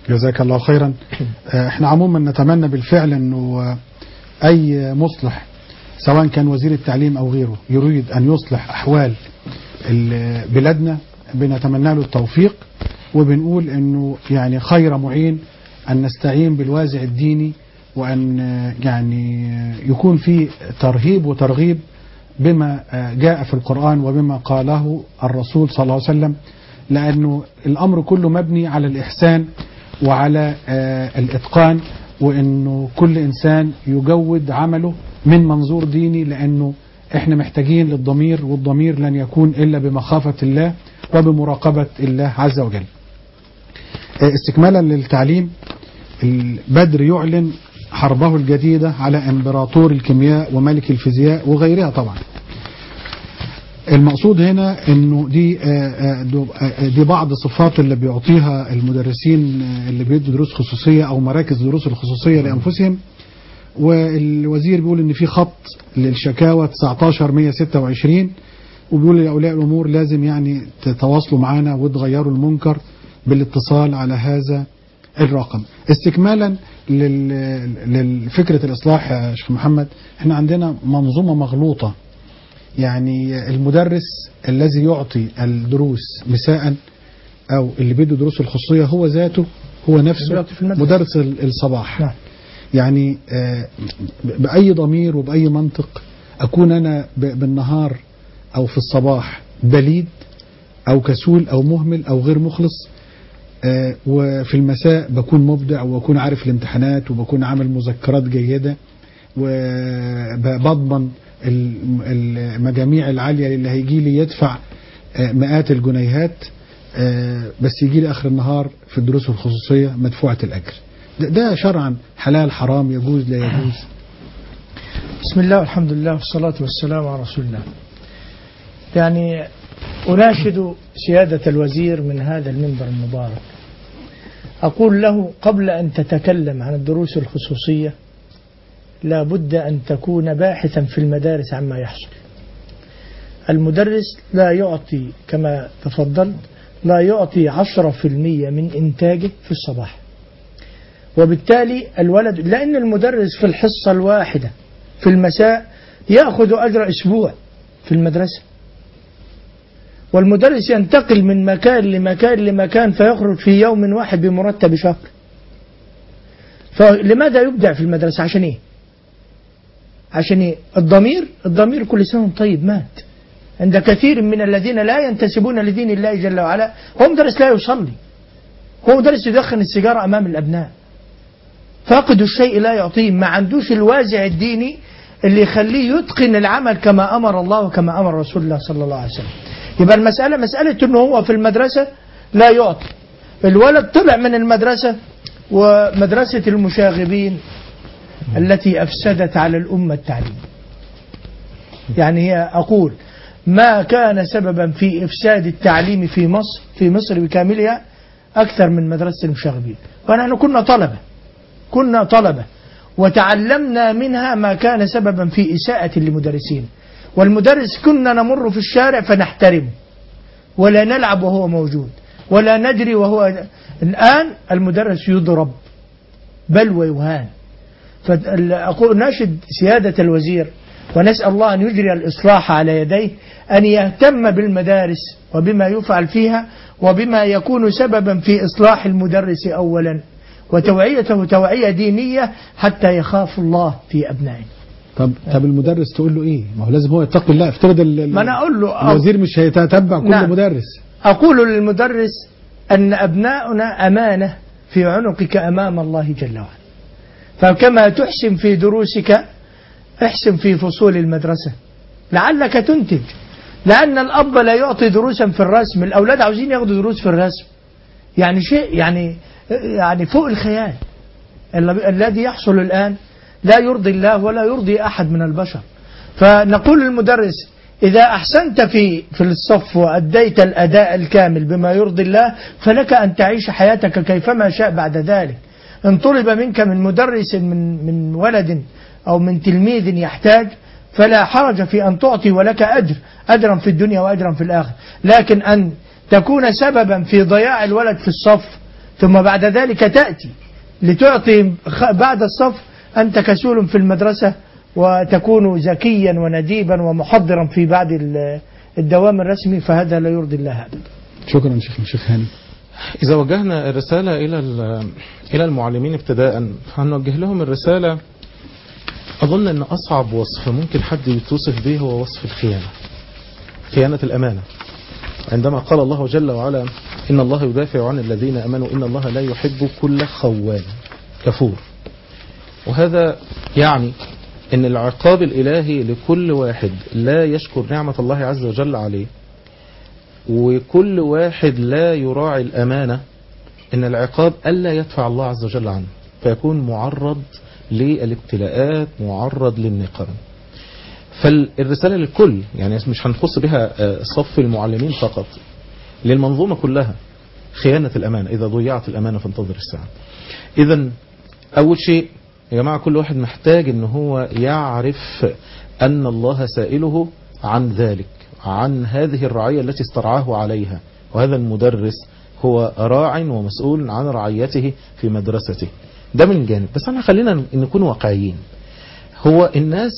جزاك الله خيرا آه، احنا عموما نتمنى بالفعل انه آه، اي مصلح سواء كان وزير التعليم او غيره يريد ان يصلح احوال ال- بلادنا بنتمنى له التوفيق وبنقول انه يعني خير معين ان نستعين بالوازع الديني وان آه، يعني آه، يكون في ترهيب وترغيب بما آه، جاء في القرآن وبما قاله الرسول صلى الله عليه وسلم لأنه الأمر كله مبني على الإحسان وعلى آه، الإتقان وأنه كل إنسان يجود عمله من منظور ديني لأنه إحنا محتاجين للضمير والضمير لن يكون إلا بمخافة الله وبمراقبة الله عز وجل آه، استكمالا للتعليم البدر يعلن حربه الجديدة على امبراطور الكيمياء وملك الفيزياء وغيرها طبعا المقصود هنا انه دي آه، آه، دو- آه، دي بعض الصفات اللي بيعطيها المدرسين آه، اللي بيدوا دروس خصوصيه او مراكز دروس الخصوصيه لانفسهم والوزير بيقول ان في خط للشكاوى 19 126 وبيقول لاولياء الامور لازم يعني تتواصلوا معانا وتغيروا المنكر بالاتصال على هذا الرقم استكمالا لل- لفكره الاصلاح يا شيخ محمد احنا عندنا منظومه مغلوطه يعني المدرس الذي يعطي الدروس مساء او اللي بيدوا دروس الخصوصيه هو ذاته هو نفسه بيعطي في المدرسة. مدرس ال- الصباح نعم. يعني آه، ب- باي ضمير وباي منطق اكون انا ب- بالنهار او في الصباح بليد او كسول او مهمل او غير مخلص آه، وفي المساء بكون مبدع وبكون عارف الامتحانات وبكون عامل مذكرات جيدة وبضمن المجاميع العالية اللي هيجي لي يدفع آه، مئات الجنيهات آه، بس يجي لي آخر النهار في الدروس الخصوصية مدفوعة الأجر ده, ده شرعا حلال حرام يجوز لا يجوز بسم الله والحمد لله والصلاة والسلام على رسول الله يعني أناشد سيادة الوزير من هذا المنبر المبارك أقول له قبل أن تتكلم عن الدروس الخصوصية لا بد أن تكون باحثا في المدارس عما يحصل المدرس لا يعطي كما تفضلت لا يعطي عشرة في المية من إنتاجه في الصباح وبالتالي الولد لأن المدرس في الحصة الواحدة في المساء يأخذ أجر أسبوع في المدرسة والمدرس ينتقل من مكان لمكان لمكان فيخرج في يوم واحد بمرتب شهر فلماذا يبدع في المدرسة عشان ايه عشان ايه الضمير الضمير كل سنة وأنت طيب مات عند كثير من الذين لا ينتسبون لدين الله جل وعلا هو مدرس لا يصلي هو مدرس يدخن السيجارة أمام الأبناء فاقد الشيء لا يعطيه ما عندوش الوازع الديني اللي يخليه يتقن العمل كما أمر الله وكما أمر رسول الله صلى الله عليه وسلم يبقى المسألة مسألة أنه هو في المدرسة لا يعطي الولد طلع من المدرسة ومدرسة المشاغبين التي أفسدت على الأمة التعليم يعني هي أقول ما كان سببا في إفساد التعليم في مصر في مصر بكاملها أكثر من مدرسة المشاغبين ونحن كنا طلبة كنا طلبة وتعلمنا منها ما كان سببا في إساءة للمدرسين والمدرس كنا نمر في الشارع فنحترمه ولا نلعب وهو موجود ولا ندري وهو الآن المدرس يضرب بل ويهان فأقول ناشد سيادة الوزير ونسأل الله أن يجري الإصلاح على يديه أن يهتم بالمدارس وبما يفعل فيها وبما يكون سببا في إصلاح المدرس أولا وتوعيته توعية دينية حتى يخاف الله في أبنائه طب طب المدرس تقول له ايه؟ ما هو لازم هو يتقي الله افترض ال- ال- ما أنا أقول له الوزير مش هيتتبع كل نعم. مدرس أقول للمدرس أن أبناؤنا أمانة في عنقك أمام الله جل وعلا فكما تحسن في دروسك احسن في فصول المدرسة لعلك تنتج لأن الأب لا يعطي دروسا في الرسم الأولاد عاوزين ياخدوا دروس في الرسم يعني شيء يعني يعني فوق الخيال ال- الذي يحصل الآن لا يرضي الله ولا يرضي أحد من البشر فنقول للمدرس إذا أحسنت في في الصف وأديت الأداء الكامل بما يرضي الله فلك أن تعيش حياتك كيفما شاء بعد ذلك إن طلب منك من مدرس من من ولد أو من تلميذ يحتاج فلا حرج في أن تعطي ولك أجر أجرا في الدنيا وأجرا في الآخرة لكن أن تكون سببا في ضياع الولد في الصف ثم بعد ذلك تأتي لتعطي خ- بعد الصف أنت كسول في المدرسة وتكون ذكيا ونديبا ومحضرا في بعد ال- الدوام الرسمي فهذا لا يرضي الله أبدا شكرا شيخ شيخ هاني إذا وجهنا الرسالة إلى ال- إلى المعلمين ابتداء فهنوجه لهم الرسالة أظن أن أصعب وصف ممكن حد يتوصف به هو وصف الخيانة خيانة الأمانة عندما قال الله جل وعلا إن الله يدافع عن الذين أمنوا إن الله لا يحب كل خوان كفور وهذا يعني أن العقاب الإلهي لكل واحد لا يشكر نعمة الله عز وجل عليه وكل واحد لا يراعي الأمانة إن العقاب ألا يدفع الله عز وجل عنه فيكون معرض للابتلاءات معرض للنقم فالرسالة للكل يعني مش هنخص بها آه، صف المعلمين فقط للمنظومة كلها خيانة الأمانة إذا ضيعت الأمانة فانتظر الساعة إذا أول شيء يا جماعة كل واحد محتاج ان هو يعرف أن الله سائله عن ذلك عن هذه الرعية التي استرعاه عليها وهذا المدرس هو راع ومسؤول عن رعيته في مدرسته ده من جانب بس احنا خلينا نكون واقعيين هو الناس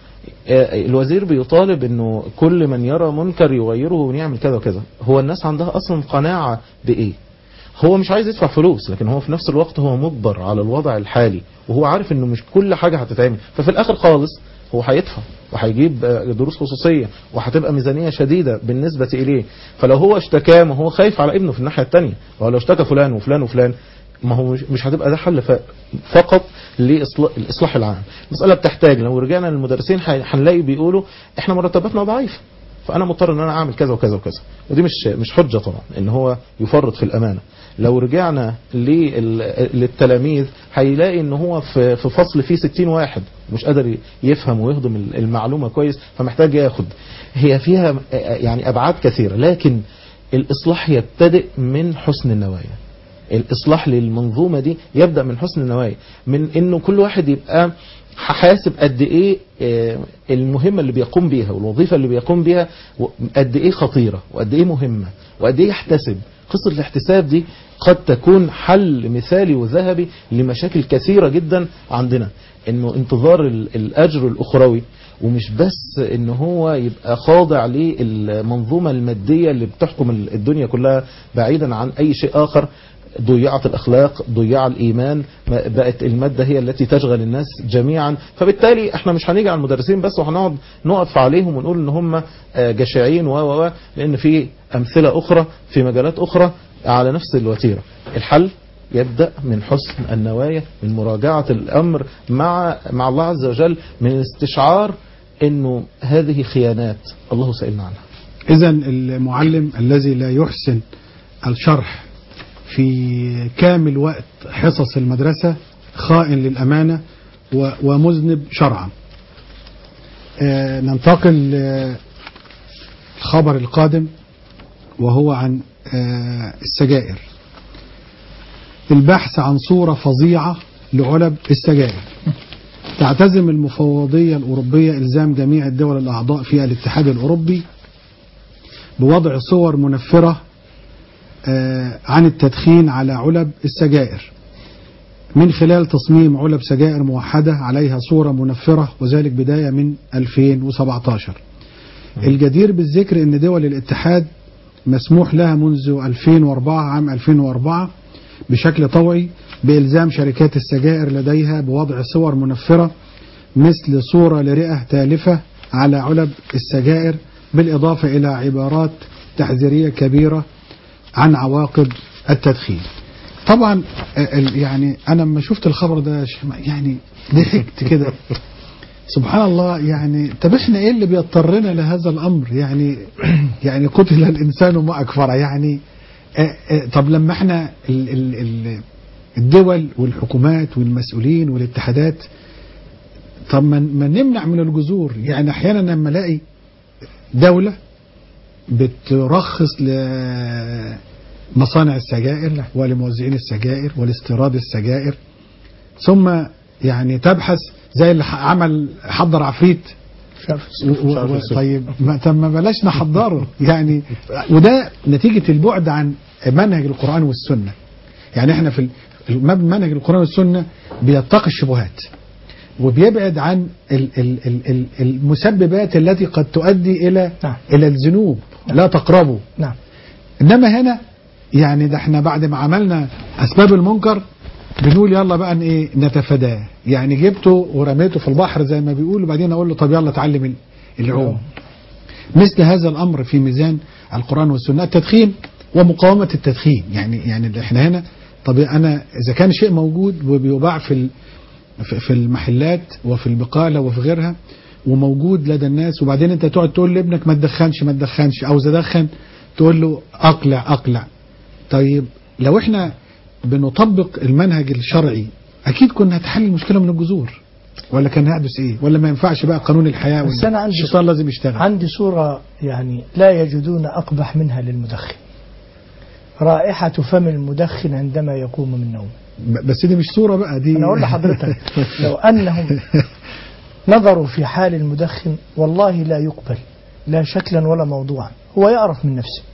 آه، الوزير بيطالب انه كل من يرى منكر يغيره ونعمل كذا وكذا هو الناس عندها اصلا قناعة بايه هو مش عايز يدفع فلوس لكن هو في نفس الوقت هو مجبر على الوضع الحالي وهو عارف انه مش كل حاجة هتتعمل ففي الاخر خالص هو هيدفع وهيجيب آه، دروس خصوصية وهتبقى ميزانية شديدة بالنسبة إليه فلو هو اشتكى ما هو خايف على ابنه في الناحية التانية ولو اشتكى فلان وفلان وفلان ما هو مش, مش هتبقى ده حل ف- فقط للإصلاح العام المسألة بتحتاج لو رجعنا للمدرسين هي- هنلاقي بيقولوا احنا مرتباتنا ضعيفة فانا مضطر ان انا اعمل كذا وكذا وكذا ودي مش مش حجه طبعا ان هو يفرط في الامانه لو رجعنا لل- للتلاميذ هيلاقي ان هو في في فصل فيه 60 واحد مش قادر يفهم ويهضم المعلومه كويس فمحتاج ياخد هي فيها يعني ابعاد كثيره لكن الاصلاح يبتدئ من حسن النوايا الاصلاح للمنظومه دي يبدا من حسن النوايا من انه كل واحد يبقى حاسب قد ايه آه، المهمه اللي بيقوم بيها والوظيفه اللي بيقوم بيها و- قد ايه خطيره وقد ايه مهمه وقد ايه يحتسب قصه الاحتساب دي قد تكون حل مثالي وذهبي لمشاكل كثيره جدا عندنا انه انتظار ال- الاجر الاخروي ومش بس ان هو يبقى خاضع للمنظومه الماديه اللي بتحكم الدنيا كلها بعيدا عن اي شيء اخر ضيعت الأخلاق ضيع الإيمان ما- بقت المادة هي التي تشغل الناس جميعا فبالتالي احنا مش هنيجي على المدرسين بس وهنقعد نقف عليهم ونقول ان هم آه، جشعين و و و لأن في أمثلة أخرى في مجالات أخرى على نفس الوتيرة الحل يبدأ من حسن النوايا من مراجعة الأمر مع مع الله عز وجل من استشعار انه هذه خيانات الله سئلنا عنها إذا المعلم الذي لا يحسن الشرح في كامل وقت حصص المدرسة خائن للأمانة و- ومذنب شرعا آه، ننتقل للخبر القادم وهو عن آه، السجائر البحث عن صورة فظيعة لعلب السجائر تعتزم المفوضية الأوروبية إلزام جميع الدول الأعضاء في الاتحاد الأوروبي بوضع صور منفرة آه، عن التدخين على علب السجائر من خلال تصميم علب سجائر موحدة عليها صورة منفرة وذلك بداية من 2017 الجدير بالذكر أن دول الاتحاد مسموح لها منذ 2004 عام 2004 بشكل طوعي بإلزام شركات السجائر لديها بوضع صور منفرة مثل صورة لرئة تالفة على علب السجائر بالإضافة إلى عبارات تحذيرية كبيرة عن عواقب التدخين طبعا آه، ال- يعني أنا لما شفت الخبر ده يا شيخ ما- يعني ضحكت كده سبحان الله يعني طب احنا ايه اللي بيضطرنا لهذا الامر يعني يعني قتل الانسان ما اكفر يعني آه، آه، طب لما احنا ال ال ال الدول والحكومات والمسؤولين والاتحادات طب ما ما نمنع من الجذور يعني احيانا لما الاقي دولة بترخص لمصانع السجائر ولموزعين السجائر ولاستيراد السجائر ثم يعني تبحث زي اللي ح- عمل حضر عفريت شاف و- و- و- طيب ما طب ما بلاش نحضره يعني وده نتيجة البعد عن منهج القرآن والسنة يعني احنا في الم- منهج القرآن والسنة بيتقي الشبهات وبيبعد عن ال- ال- ال- ال- المسببات التي قد تؤدي إلى نعم. إلى الذنوب لا تقربوا نعم انما هنا يعني ده احنا بعد ما عملنا اسباب المنكر بنقول يلا بقى ن- ايه نتفاداه يعني جبته ورميته في البحر زي ما بيقول وبعدين اقول له طب يلا اتعلم ال- العوم مثل هذا الامر في ميزان القران والسنه التدخين ومقاومه التدخين يعني يعني ده احنا هنا طب انا اذا كان شيء موجود وبيباع في ال- في في المحلات وفي البقاله وفي غيرها وموجود لدى الناس وبعدين انت تقعد تقول لابنك ما تدخنش ما تدخنش او اذا دخن تقول له اقلع اقلع طيب لو احنا بنطبق المنهج الشرعي اكيد كنا هتحل المشكله من الجذور ولا كان هيحدث ايه ولا ما ينفعش بقى قانون الحياه بس أنا عندي الشيطان لازم يشتغل عندي صورة يعني لا يجدون أقبح منها للمدخن رائحة فم المدخن عندما يقوم من نومه ب- بس دي مش صوره بقى دي أنا أقول لحضرتك لو أنهم نظروا في حال المدخن والله لا يقبل لا شكلا ولا موضوعا هو يعرف من نفسه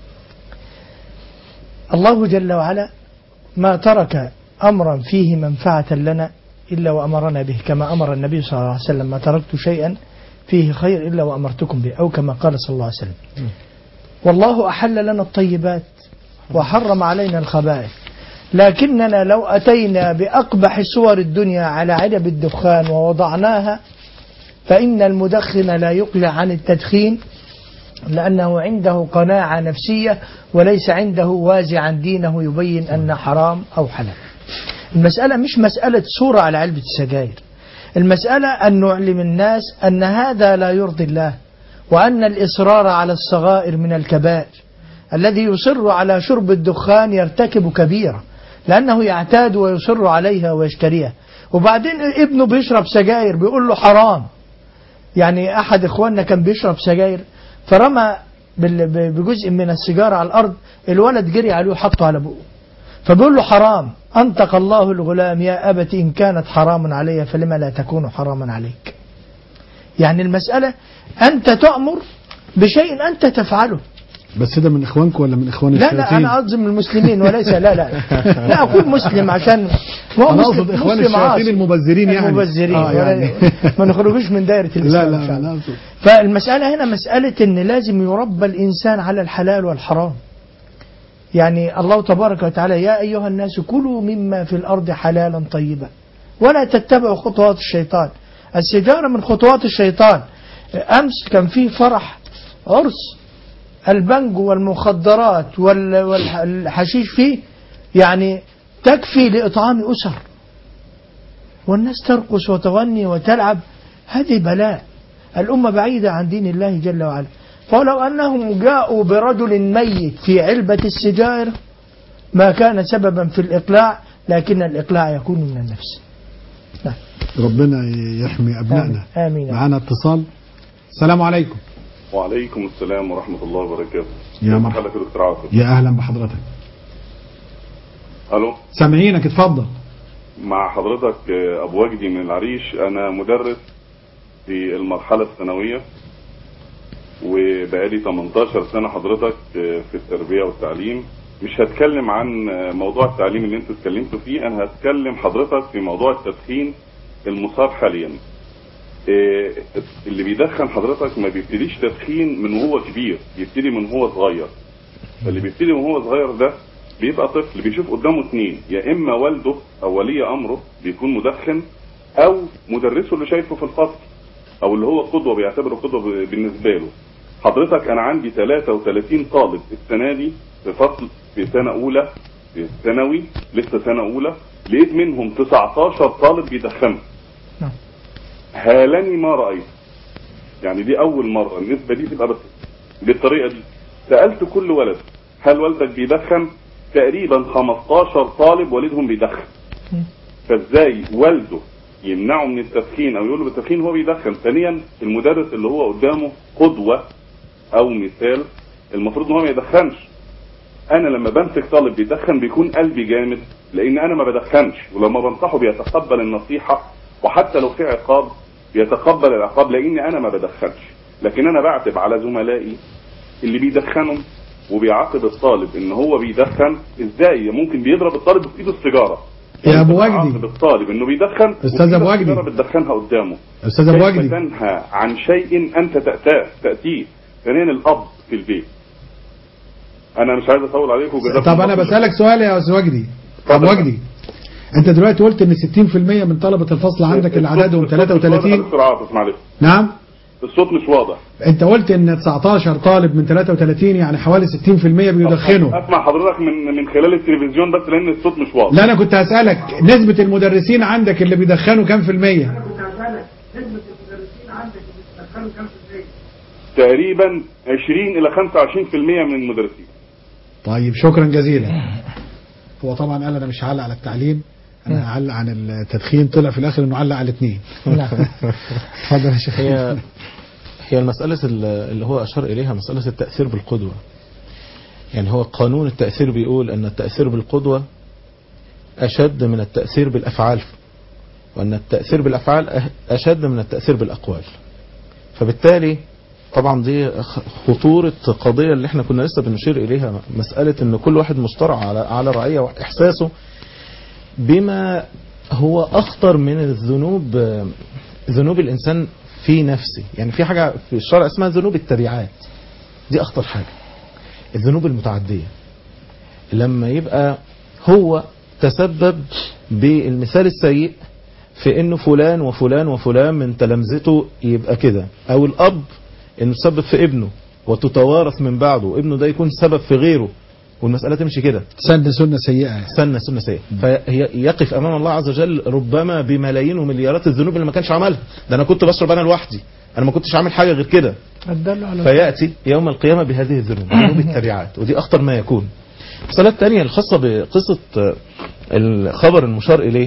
الله جل وعلا ما ترك أمرا فيه منفعة لنا إلا وأمرنا به كما أمر النبي صلى الله عليه وسلم ما تركت شيئا فيه خير إلا وأمرتكم به أو كما قال صلى الله عليه وسلم والله أحل لنا الطيبات وحرم علينا الخبائث لكننا لو أتينا بأقبح صور الدنيا على علب الدخان ووضعناها فإن المدخن لا يقلع عن التدخين لأنه عنده قناعة نفسية وليس عنده وازعا دينه يبين أن حرام أو حلال المسألة مش مسألة صورة على علبة السجاير المسألة أن نعلم الناس أن هذا لا يرضي الله وأن الإصرار على الصغائر من الكبائر الذي يصر على شرب الدخان يرتكب كبيرة لأنه يعتاد ويصر عليها ويشتريها وبعدين ابنه بيشرب سجاير بيقول له حرام يعني أحد إخواننا كان بيشرب سجاير فرمى بال- ب- بجزء من السيجارة على الأرض الولد جري عليه وحطه على بقه فبيقول له حرام أنطق الله الغلام يا أبت إن كانت حراما علي فلما لا تكون حراما عليك يعني المسألة أنت تؤمر بشيء أنت تفعله بس ده من اخوانكم ولا من اخوان لا الشياطين لا أنا أعظم المسلمين وليس لا لا لا أقول مسلم عشان هو انا مسلم- اقصد اخوان مسلم عاصي. الشياطين المبذرين يعني المبذرين آه يعني ولا- ما نخرجوش من دائرة لا الإسلام لا إن شاء الله. لا أقصد. فالمسألة هنا مسألة أن لازم يربى الإنسان على الحلال والحرام يعني الله تبارك وتعالى يا أيها الناس كلوا مما في الأرض حلالا طيبا ولا تتبعوا خطوات الشيطان السجارة من خطوات الشيطان أمس كان في فرح عرس البنج والمخدرات وال- والحشيش فيه يعني تكفي لإطعام أسر والناس ترقص وتغني وتلعب هذه بلاء الأمة بعيدة عن دين الله جل وعلا فلو أنهم جاءوا برجل ميت في علبة السجائر ما كان سببا في الإقلاع لكن الإقلاع يكون من النفس نعم ربنا يحمي ابنائنا آمين. آمين. معانا اتصال السلام عليكم وعليكم السلام ورحمة الله وبركاته يا كيف مرحبا. حالك يا دكتور عاصم يا اهلا بحضرتك الو سامعينك اتفضل مع حضرتك آه، ابو وجدي من العريش انا مدرس في المرحلة الثانوية وبقالي 18 سنة حضرتك آه، في التربية والتعليم مش هتكلم عن آه، موضوع التعليم اللي انتوا اتكلمتوا فيه انا هتكلم حضرتك في موضوع التدخين المصاب حاليا آه، اللي بيدخن حضرتك ما بيبتديش تدخين من وهو كبير بيبتدي من هو صغير فاللي بيبتدي من هو صغير ده بيبقى طفل بيشوف قدامه اثنين يا اما والده او ولي امره بيكون مدخن او مدرسه اللي شايفه في الفصل او اللي هو قدوه بيعتبره قدوه ب- بالنسبه له حضرتك انا عندي 33 طالب السنه دي في فصل في سنه اولى في ثانوي لسه سنه اولى لقيت منهم 19 طالب بيدخنوا نعم. هالني ما رايت يعني دي اول مره النسبه دي تبقى بس بالطريقه دي سالت كل ولد هل والدك بيدخن تقريبا 15 طالب والدهم بيدخن مم. فازاي والده يمنعه من التدخين او يقول له بالتدخين هو بيدخن ثانيا المدرس اللي هو قدامه قدوه او مثال المفروض ان هو ما يدخنش انا لما بمسك طالب بيدخن بيكون قلبي جامد لان انا ما بدخنش ولما بنصحه بيتقبل النصيحه وحتى لو في عقاب بيتقبل العقاب لان انا ما بدخنش لكن انا بعتب على زملائي اللي بيدخنوا وبيعاقب الطالب ان هو بيدخن ازاي ممكن بيضرب الطالب في ايده السيجاره يا أبو بيعاقب وجدي. الطالب انه بيدخن أستاذ وفي أبو إيده وجدي. السيجارة بتدخنها قدامه استاذ ابو كيف وجدي تنهى عن شيء انت تأتاه تأتيه ثانيا الاب في البيت انا مش عايز اطول عليكم وجزاكم طب انا الله خير. بسالك سؤال يا استاذ وجدي اتفضل. ابو وجدي انت دلوقتي قلت ان 60% من طلبه الفصل عندك اللي عددهم الصوت- الصوت مش واضح يا 33 دكتور عاطف معلش نعم الصوت مش واضح انت قلت ان 19 طالب من 33 يعني حوالي 60% بيدخنوا اسمع حضرتك من من خلال التلفزيون بس لان الصوت مش واضح لا انا كنت هسالك نسبه المدرسين عندك اللي بيدخنوا كام في الميه تقريبا 20 الى 25% من المدرسين طيب شكرا جزيلا هو طبعا قال انا مش هعلق على التعليم انا هعلق عن التدخين طلع في الاخر انه علق على الاثنين نعم اتفضل يا شيخ هي هي المسألة اللي هو أشار إليها مسألة التأثير بالقدوة يعني هو قانون التأثير بيقول أن التأثير بالقدوة أشد من التأثير بالأفعال وأن التأثير بالأفعال أه- أشد من التأثير بالأقوال فبالتالي طبعا دي خطورة قضية اللي احنا كنا لسه بنشير إليها مسألة أن كل واحد مشترع على على رعية وإحساسه بما هو أخطر من الذنوب ذنوب الإنسان في نفسه يعني في حاجة في الشرع اسمها ذنوب التبعات دي أخطر حاجة الذنوب المتعدية لما يبقى هو تسبب بالمثال السيء في انه فلان وفلان وفلان من تلامذته يبقى كده او الاب انه تسبب في ابنه وتتوارث من بعده وابنه ده يكون سبب في غيره والمسألة تمشي كده سن سنه سيئه يعني. سنة سنة سيئة فيقف أمام الله عز وجل ربما بملايين ومليارات الذنوب اللي ما كانش عملها ده أنا كنت بشرب أنا لوحدي أنا ما كنتش عامل حاجة غير كده الدل على فيأتي يوم القيامة بهذه الذنوب ذنوب التبعات ودي أخطر ما يكون المسألة الثانية الخاصة بقصة آه، الخبر المشار إليه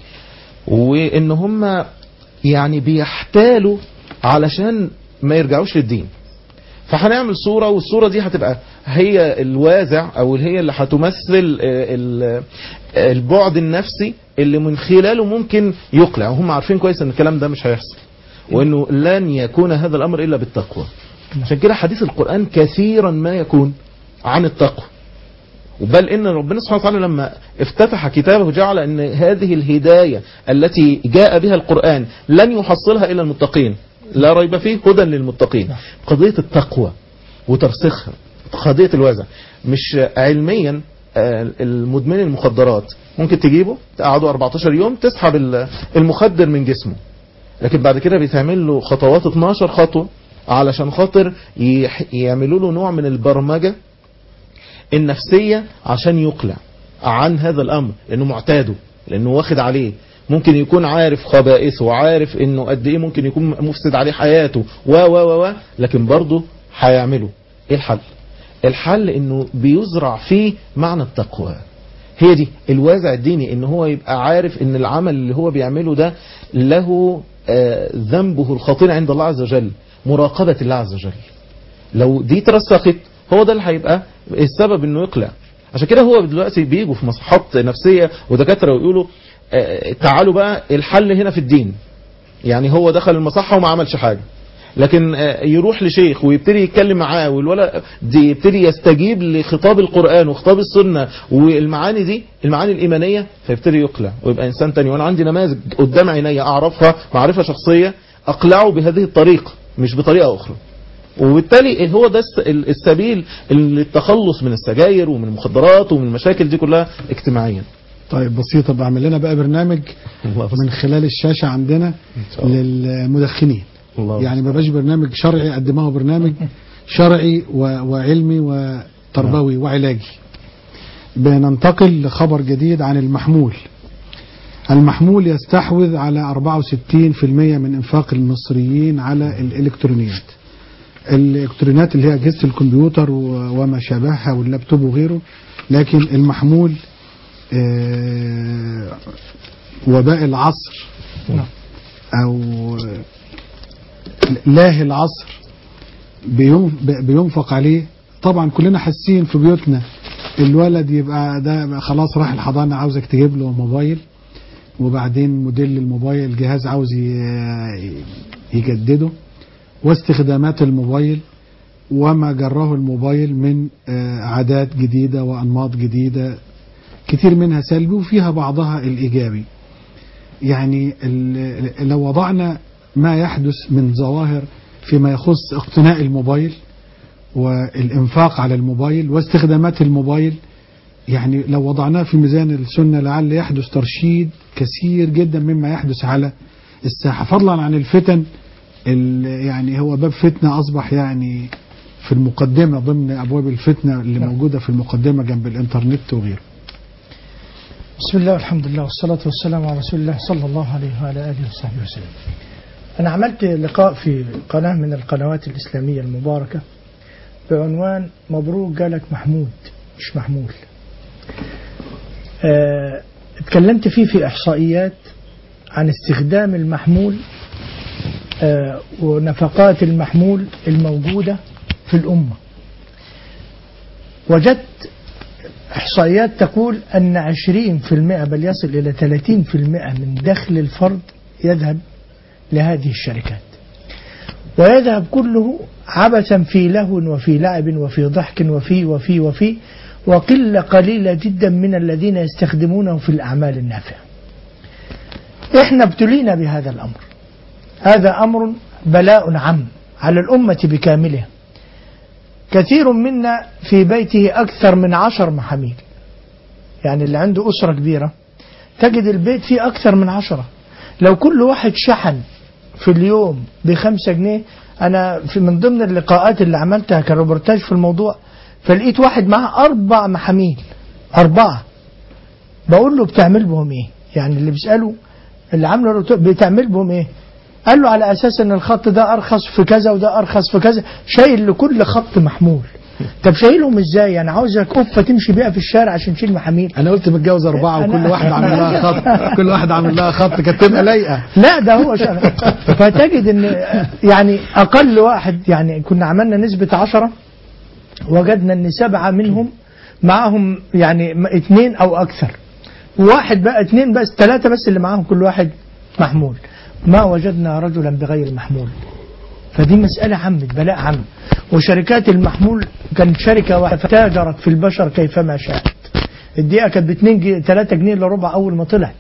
وإن هم يعني بيحتالوا علشان ما يرجعوش للدين فهنعمل صورة والصورة دي هتبقى هي الوازع او هي اللي هتمثل آه، ال- آه، البعد النفسي اللي من خلاله ممكن يقلع وهم عارفين كويس ان الكلام ده مش هيحصل وانه لن يكون هذا الامر الا بالتقوى عشان كده حديث القرآن كثيرا ما يكون عن التقوى بل ان ربنا سبحانه وتعالى لما افتتح كتابه جعل ان هذه الهداية التي جاء بها القرآن لن يحصلها الا المتقين لا ريب فيه هدى للمتقين قضية التقوى وترسيخها قضية الوزع مش علميا آه، المدمن المخدرات ممكن تجيبه تقعده 14 يوم تسحب ال- المخدر من جسمه لكن بعد كده بيتعمل له خطوات 12 خطوة علشان خاطر يح- يعملوا له نوع من البرمجة النفسية عشان يقلع عن هذا الأمر لأنه معتاده لأنه واخد عليه ممكن يكون عارف خبائثه وعارف انه قد ايه ممكن يكون مفسد عليه حياته و و و و لكن برضه هيعمله ايه الحل الحل انه بيزرع فيه معنى التقوى هي دي الوازع الديني ان هو يبقى عارف ان العمل اللي هو بيعمله ده له آه، ذنبه الخطير عند الله عز وجل مراقبة الله عز وجل لو دي ترسخت هو ده اللي هيبقى السبب انه يقلع عشان كده هو دلوقتي بيجوا في مصحات نفسية ودكاترة ويقولوا آه، تعالوا بقى الحل هنا في الدين يعني هو دخل المصحة وما عملش حاجة لكن آه، يروح لشيخ ويبتدي يتكلم معاه والولا دي يبتدي يستجيب لخطاب القرآن وخطاب السنة والمعاني دي المعاني الإيمانية فيبتدي يقلع ويبقى إنسان تاني وأنا عندي نماذج قدام عيني أعرفها معرفة شخصية أقلعه بهذه الطريقة مش بطريقة أخرى وبالتالي هو ده الس- السبيل للتخلص من السجاير ومن المخدرات ومن المشاكل دي كلها اجتماعيا طيب بسيطه بعمل لنا بقى برنامج الله من خلال الشاشه عندنا شاء الله. للمدخنين الله يعني ما بقاش برنامج شرعي قد ما هو برنامج شرعي و- وعلمي وتربوي وعلاجي بننتقل لخبر جديد عن المحمول المحمول يستحوذ على 64% من انفاق المصريين على الالكترونيات الالكترونيات اللي هي اجهزه الكمبيوتر و- وما شابهها واللابتوب وغيره لكن المحمول آه، وباء العصر او لاهي العصر بينف- بينفق عليه طبعا كلنا حاسين في بيوتنا الولد يبقى ده بقى خلاص راح الحضانه عاوزك تجيب له موبايل وبعدين موديل الموبايل الجهاز عاوز ي- يجدده واستخدامات الموبايل وما جره الموبايل من آه، عادات جديدة وأنماط جديدة كتير منها سلبي وفيها بعضها الإيجابي يعني ال- لو وضعنا ما يحدث من ظواهر فيما يخص اقتناء الموبايل والإنفاق على الموبايل واستخدامات الموبايل يعني لو وضعناه في ميزان السنة لعل يحدث ترشيد كثير جدا مما يحدث على الساحة فضلا عن الفتن ال- يعني هو باب فتنة أصبح يعني في المقدمة ضمن أبواب الفتنة اللي موجودة في المقدمة جنب الإنترنت وغيره بسم الله والحمد لله والصلاة والسلام على رسول الله صلى الله عليه وعلى آله وصحبه وسلم أنا عملت لقاء في قناة من القنوات الإسلامية المباركة بعنوان مبروك جالك محمود مش محمول آه، اتكلمت فيه في إحصائيات عن استخدام المحمول آه، ونفقات المحمول الموجودة في الأمة وجدت إحصائيات تقول أن 20% بل يصل إلى 30% من دخل الفرد يذهب لهذه الشركات ويذهب كله عبثا في لهو وفي لعب وفي ضحك وفي وفي وفي وقلة قليلة جدا من الذين يستخدمونه في الأعمال النافعة إحنا ابتلينا بهذا الأمر هذا أمر بلاء عم على الأمة بكاملها كثير منا في بيته أكثر من عشر محاميل يعني اللي عنده أسرة كبيرة تجد البيت فيه أكثر من عشرة لو كل واحد شحن في اليوم بخمسة جنيه أنا في من ضمن اللقاءات اللي عملتها كروبرتاج في الموضوع فلقيت واحد معاه أربع محاميل أربعة بقول له بتعمل بهم إيه يعني اللي بيسأله اللي عامله الروتو- بتعمل بهم إيه قال له على أساس أن الخط ده أرخص في كذا وده أرخص في كذا شايل لكل خط محمول طب شايلهم ازاي يعني عاوزك قفه تمشي بيها في الشارع عشان تشيل محاميل أنا قلت متجوز أربعة أنا- وكل واحد عامل لها خط كل واحد عامل لها خط كانت تبقى لايقة لا ده هو شغل فتجد ان يعني اقل واحد يعني كنا عملنا نسبة عشرة وجدنا ان سبعة منهم معاهم يعني م- اثنين او اكثر واحد بقى اثنين بس ثلاثة بس اللي معاهم كل واحد محمول ما وجدنا رجلا بغير محمول فدي مسألة عمت بلاء عم وشركات المحمول كانت شركة واحدة تاجرت في البشر كيفما شاءت الدقيقة كانت ب 2 جنيه 3 جنيه الا ربع أول ما طلع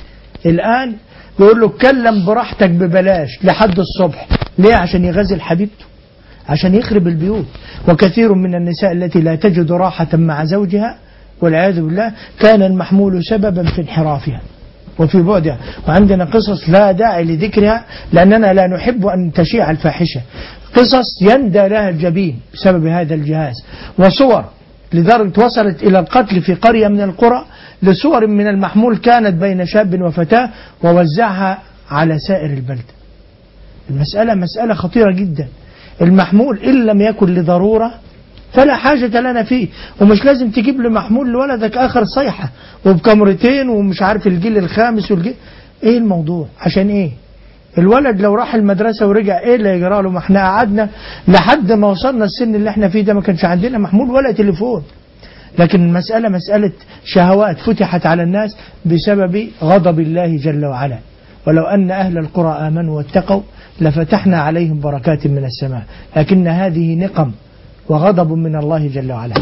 الآن بيقول له اتكلم براحتك ببلاش لحد الصبح ليه عشان يغزل حبيبته عشان يخرب البيوت وكثير من النساء التي لا تجد راحة مع زوجها والعياذ بالله كان المحمول سببا في انحرافها وفي بعدها وعندنا قصص لا داعي لذكرها لأننا لا نحب أن تشيع الفاحشة قصص يندى لها الجبين بسبب هذا الجهاز وصور لدرجة وصلت إلى القتل في قرية من القرى لصور من المحمول كانت بين شاب وفتاة ووزعها على سائر البلد المسألة مسألة خطيرة جدا المحمول إن لم يكن لضرورة فلا حاجة لنا فيه ومش لازم تجيب لي محمول لولدك آخر صيحة وبكاميرتين ومش عارف الجيل الخامس والجيل إيه الموضوع عشان إيه الولد لو راح المدرسة ورجع إيه اللي يجرى له ما احنا قعدنا لحد ما وصلنا السن اللي احنا فيه ده ما كانش عندنا محمول ولا تليفون لكن المسألة مسألة شهوات فتحت على الناس بسبب غضب الله جل وعلا ولو أن أهل القرى آمنوا واتقوا لفتحنا عليهم بركات من السماء لكن هذه نقم وغضب من الله جل وعلا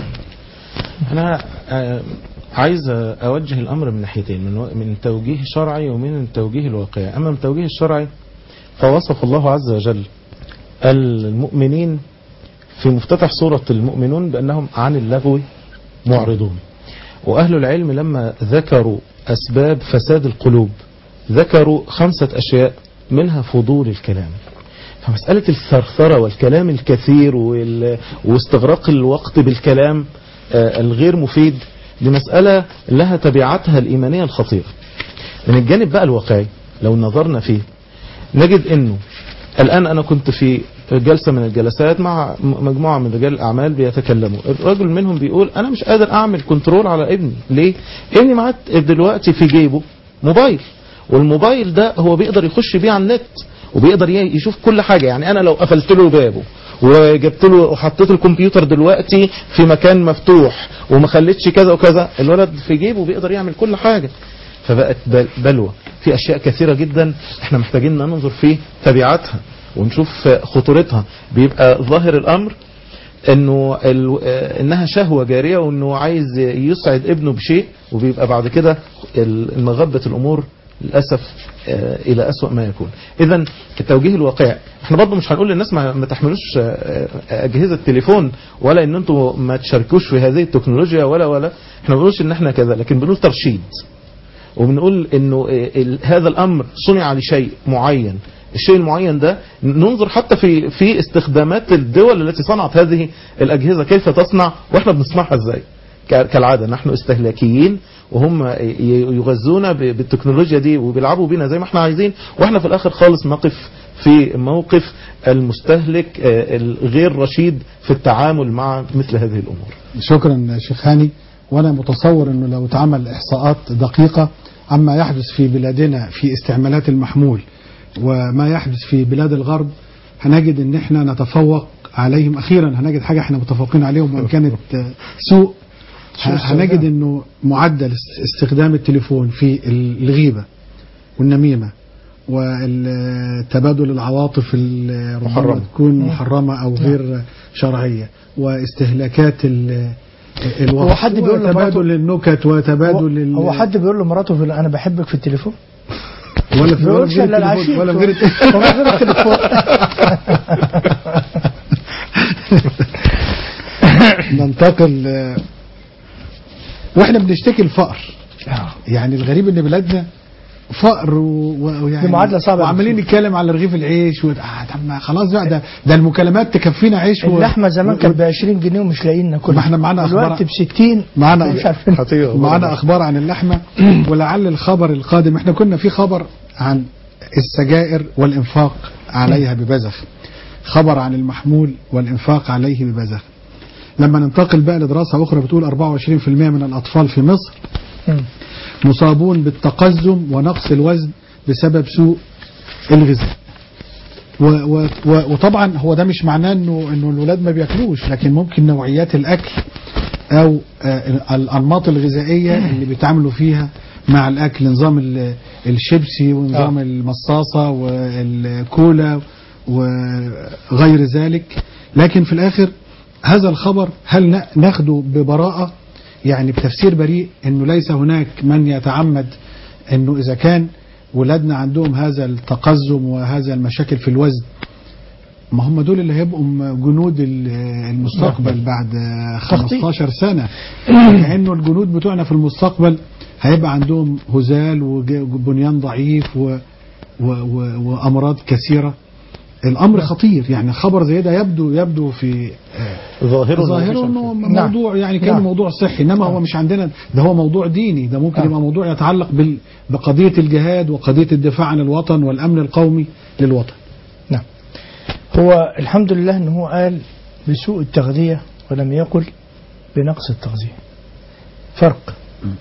أنا آه، عايز أوجه الأمر من ناحيتين من و- من توجيه شرعي ومن التوجيه الواقعي أما من التوجيه الشرعي فوصف الله عز وجل المؤمنين في مفتتح سورة المؤمنون بأنهم عن اللغو معرضون وأهل العلم لما ذكروا أسباب فساد القلوب ذكروا خمسة أشياء منها فضول الكلام فمسألة الثرثرة والكلام الكثير وال... واستغراق الوقت بالكلام آه، الغير مفيد دي مسألة لها تبعاتها الإيمانية الخطيرة من الجانب بقى الواقعي لو نظرنا فيه نجد انه الآن أنا كنت في جلسة من الجلسات مع م- مجموعة من رجال الأعمال بيتكلموا الرجل منهم بيقول أنا مش قادر أعمل كنترول على ابني ليه؟ ابني معاه دلوقتي في جيبه موبايل والموبايل ده هو بيقدر يخش بيه على النت وبيقدر ي- يشوف كل حاجة يعني أنا لو قفلت له بابه وجبت له وحطيت الكمبيوتر دلوقتي في مكان مفتوح وما خليتش كذا وكذا الولد في جيبه بيقدر يعمل كل حاجة فبقت بل- بلوى في أشياء كثيرة جدا احنا محتاجين ننظر في تبعاتها ونشوف خطورتها بيبقى ظاهر الأمر انه ال- آه، انها شهوه جاريه وانه عايز يسعد ابنه بشيء وبيبقى بعد كده ال- مغبه الامور للاسف آه، الى اسوأ ما يكون اذا التوجيه الواقعي احنا برضه مش هنقول للناس ما, ما تحملوش آه، آه، اجهزه تليفون ولا ان انتم ما تشاركوش في هذه التكنولوجيا ولا ولا احنا ما بنقولش ان احنا كذا لكن بنقول ترشيد وبنقول انه ال- هذا الامر صنع لشيء معين الشيء المعين ده ننظر حتى في في استخدامات الدول التي صنعت هذه الاجهزه كيف تصنع واحنا بنصنعها ازاي ك- كالعاده نحن استهلاكيين وهم ي- يغذونا ب- بالتكنولوجيا دي وبيلعبوا بينا زي ما احنا عايزين واحنا في الاخر خالص نقف في موقف المستهلك آه، الغير رشيد في التعامل مع مثل هذه الامور شكرا شيخ هاني وانا متصور انه لو اتعمل احصاءات دقيقه عما يحدث في بلادنا في استعمالات المحمول وما يحدث في بلاد الغرب هنجد ان احنا نتفوق عليهم اخيرا هنجد حاجه احنا متفوقين عليهم وان كانت آه، سوء سوء هنجد السوداء. انه معدل است- استخدام التليفون في الغيبه والنميمه وتبادل العواطف ال- ربما محرمة. تكون محرمه او غير شرعيه واستهلاكات ال- الوقت هو حد بيقول لمراته- وتبادل النكت وتبادل ال- هو حد بيقول لمراته في انا بحبك في التليفون ولا في ولا بيقولش في غير الا التليفون العشيق ولا في غير هو من غير التليفون ننتقل آه، واحنا بنشتكي الفقر يعني الغريب ان بلادنا فقر و- و- ويعني دي معادلة صعبة وعمالين نتكلم على رغيف العيش و... آه طب ما خلاص بقى ده ده المكالمات تكفينا عيش و... اللحمه زمان و- كانت ب 20 جنيه ومش لاقيين ناكلها ما احنا معانا أخبار- دلوقتي ب 60 معانا مش عارفين معانا اخبار عن اللحمه ولعل الخبر القادم احنا كنا في خبر عن السجائر والانفاق عليها ببذخ خبر عن المحمول والانفاق عليه ببذخ لما ننتقل بقى لدراسه اخرى بتقول 24% من الاطفال في مصر مم. مصابون بالتقزم ونقص الوزن بسبب سوء الغذاء و و و وطبعا هو ده مش معناه انه انه الولاد ما بياكلوش لكن ممكن نوعيات الاكل او آه، الانماط الغذائيه اللي بيتعاملوا فيها مع الاكل نظام ال- الشيبسي ونظام آه. المصاصه والكولا وغير ذلك لكن في الاخر هذا الخبر هل ن- ناخده ببراءه يعني بتفسير بريء انه ليس هناك من يتعمد انه اذا كان ولادنا عندهم هذا التقزم وهذا المشاكل في الوزن ما هم دول اللي هيبقوا م- جنود ال- المستقبل بعد 15 سنة كأنه الجنود بتوعنا في المستقبل هيبقى عندهم هزال وج- وبنيان ضعيف و و و وأمراض كثيرة الأمر خطير يعني خبر زي ده يبدو يبدو في آه، ظاهره ظاهره انه نعم. موضوع يعني كان نعم. موضوع صحي انما هو مش عندنا ده هو موضوع ديني ده ممكن نعم. يبقى موضوع يتعلق بال- بقضيه الجهاد وقضيه الدفاع عن الوطن والامن القومي للوطن نعم هو الحمد لله ان هو قال بسوء التغذية ولم يقل بنقص التغذية فرق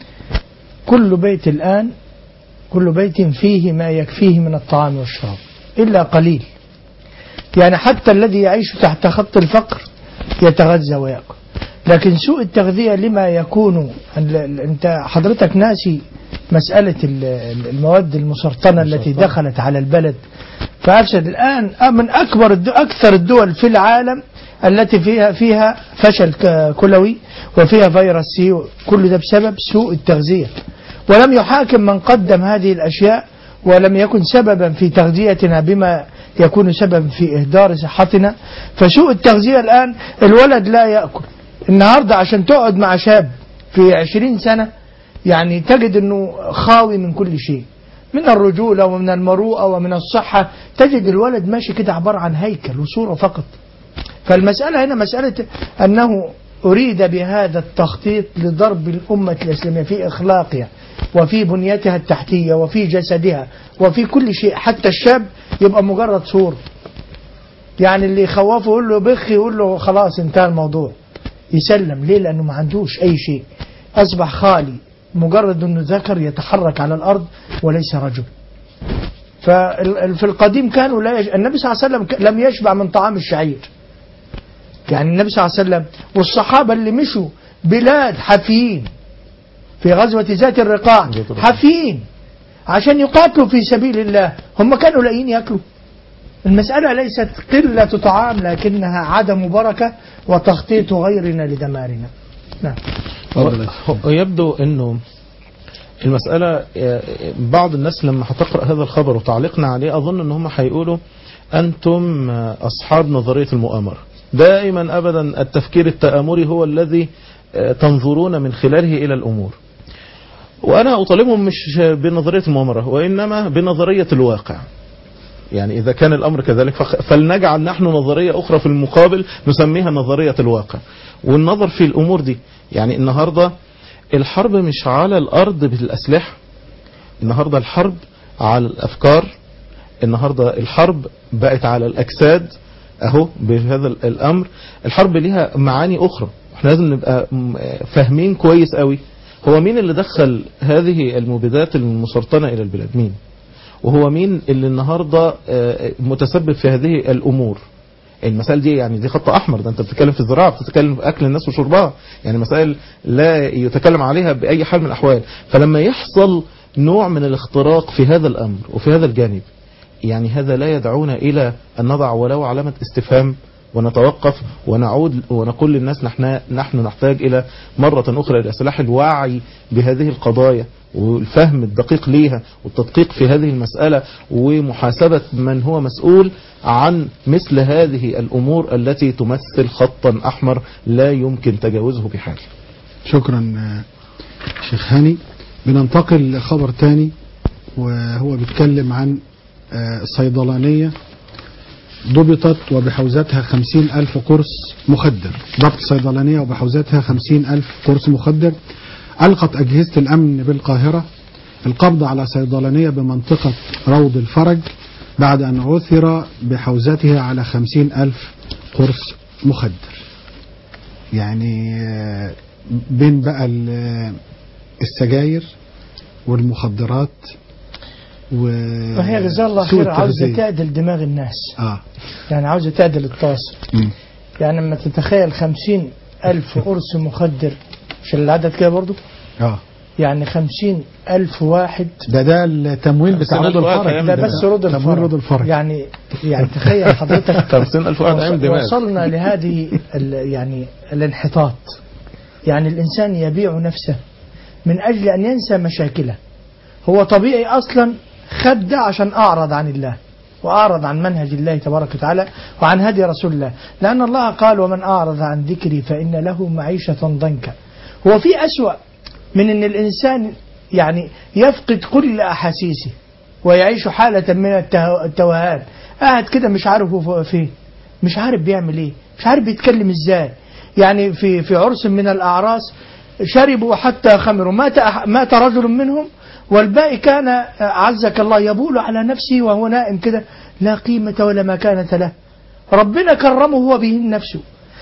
كل بيت الآن كل بيت فيه ما يكفيه من الطعام والشراب إلا قليل يعني حتى الذي يعيش تحت خط الفقر يتغذى ويأكل لكن سوء التغذية لما يكون ال- ال- انت حضرتك ناسي مسألة ال- ال- المواد المسرطنة التي دخلت على البلد فأفسد الآن من أكبر الدو أكثر الدول في العالم التي فيها فيها فشل ك- كلوي وفيها فيروس سي كل ده بسبب سوء التغذية ولم يحاكم من قدم هذه الأشياء ولم يكن سببا في تغذيتنا بما يكون سببا في إهدار صحتنا فسوء التغذية الآن الولد لا يأكل النهاردة عشان تقعد مع شاب في عشرين سنة يعني تجد أنه خاوي من كل شيء من الرجولة ومن المروءة ومن الصحة تجد الولد ماشي كده عبارة عن هيكل وصورة فقط فالمسألة هنا مسألة أنه أريد بهذا التخطيط لضرب الأمة الإسلامية في إخلاقها وفي بنيتها التحتية وفي جسدها وفي كل شيء حتى الشاب يبقى مجرد صورة يعني اللي يخوفه يقول له بخ يقول له خلاص انتهى الموضوع يسلم ليه لأنه ما عندوش أي شيء أصبح خالي مجرد أنه ذكر يتحرك على الأرض وليس رجل ففي القديم كانوا لا يج... النبي صلى الله عليه وسلم ك- لم يشبع من طعام الشعير يعني النبي صلى الله عليه وسلم والصحابة اللي مشوا بلاد حافيين في غزوة ذات الرقاع ذات الرقاع. حافيين عشان يقاتلوا في سبيل الله هم كانوا لاقيين ياكلوا المسألة ليست قلة طعام لكنها عدم بركة وتخطيط غيرنا لدمارنا نعم اتفضل يا شيخ. ويبدو انه المسألة آه، بعض الناس لما هتقرأ هذا الخبر وتعليقنا عليه أظن أن هم هيقولوا أنتم آه، أصحاب نظرية المؤامرة دائما أبدا التفكير التآمري هو الذي آه، تنظرون من خلاله إلى الأمور وأنا أطالبهم مش بنظرية المؤامرة وإنما بنظرية الواقع يعني إذا كان الأمر كذلك فخ- فلنجعل نحن نظرية أخرى في المقابل نسميها نظرية الواقع والنظر في الأمور دي يعني النهاردة الحرب مش على الأرض بالأسلحة النهاردة الحرب على الأفكار النهاردة الحرب بقت على الأجساد أهو بهذا ال- الأمر الحرب ليها معاني أخرى احنا لازم نبقى م- فاهمين كويس قوي هو مين اللي دخل هذه المبيدات المسرطنة إلى البلاد مين وهو مين اللي النهاردة آه، متسبب في هذه الأمور المسائل دي يعني دي خط أحمر ده أنت بتتكلم في الزراعة بتتكلم في أكل الناس وشربها يعني مسائل لا يتكلم عليها بأي حال من الأحوال فلما يحصل نوع من الاختراق في هذا الأمر وفي هذا الجانب يعني هذا لا يدعونا إلى أن نضع ولو علامة استفهام ونتوقف ونعود ونقول للناس نحن, نحن نحتاج إلى مرة أخرى إلى سلاح الوعي بهذه القضايا والفهم الدقيق ليها والتدقيق في هذه المسألة ومحاسبة من هو مسؤول عن مثل هذه الأمور التي تمثل خطا أحمر لا يمكن تجاوزه بحال شكرا آه، شيخ هاني بننتقل لخبر تاني وهو بيتكلم عن آه، صيدلانية ضبطت وبحوزتها خمسين ألف قرص مخدر ضبط صيدلانية وبحوزتها خمسين ألف قرص مخدر ألقت أجهزة الأمن بالقاهرة القبض على صيدلانية بمنطقة روض الفرج بعد أن عثر بحوزتها على خمسين ألف قرص مخدر يعني آه، بين بقى ال- السجاير والمخدرات و وهي جزاها الله سوء خير عاوزة التغذية. تعدل دماغ الناس اه يعني عاوزة تعدل الطاس مم. يعني لما تتخيل خمسين ألف قرص مخدر مش العدد كده برضو اه يعني خمسين ألف واحد ده ده التمويل بتاع خمسين رود ألف واحد الفرج أيام ده ده بس رد تمويل الفرج رود الفرج يعني يعني تخيل حضرتك 50 واحد أيام دماغ وصلنا لهذه ال- يعني الانحطاط يعني الإنسان يبيع نفسه من أجل أن ينسى مشاكله هو طبيعي أصلا خد ده عشان أعرض عن الله وأعرض عن منهج الله تبارك وتعالى وعن هدي رسول الله لأن الله قال ومن أعرض عن ذكري فإن له معيشة ضنكا هو في أسوأ من أن الإنسان يعني يفقد كل أحاسيسه ويعيش حالة من الته- التوهان قاعد كده مش عارف هو فين مش عارف بيعمل ايه مش عارف بيتكلم ازاي يعني في في عرس من الأعراس شربوا حتى خمروا مات أح- مات رجل منهم والباقي كان عزك الله يبول على نفسه وهو نائم كده لا قيمة ولا مكانة له ربنا كرمه هو به نفسه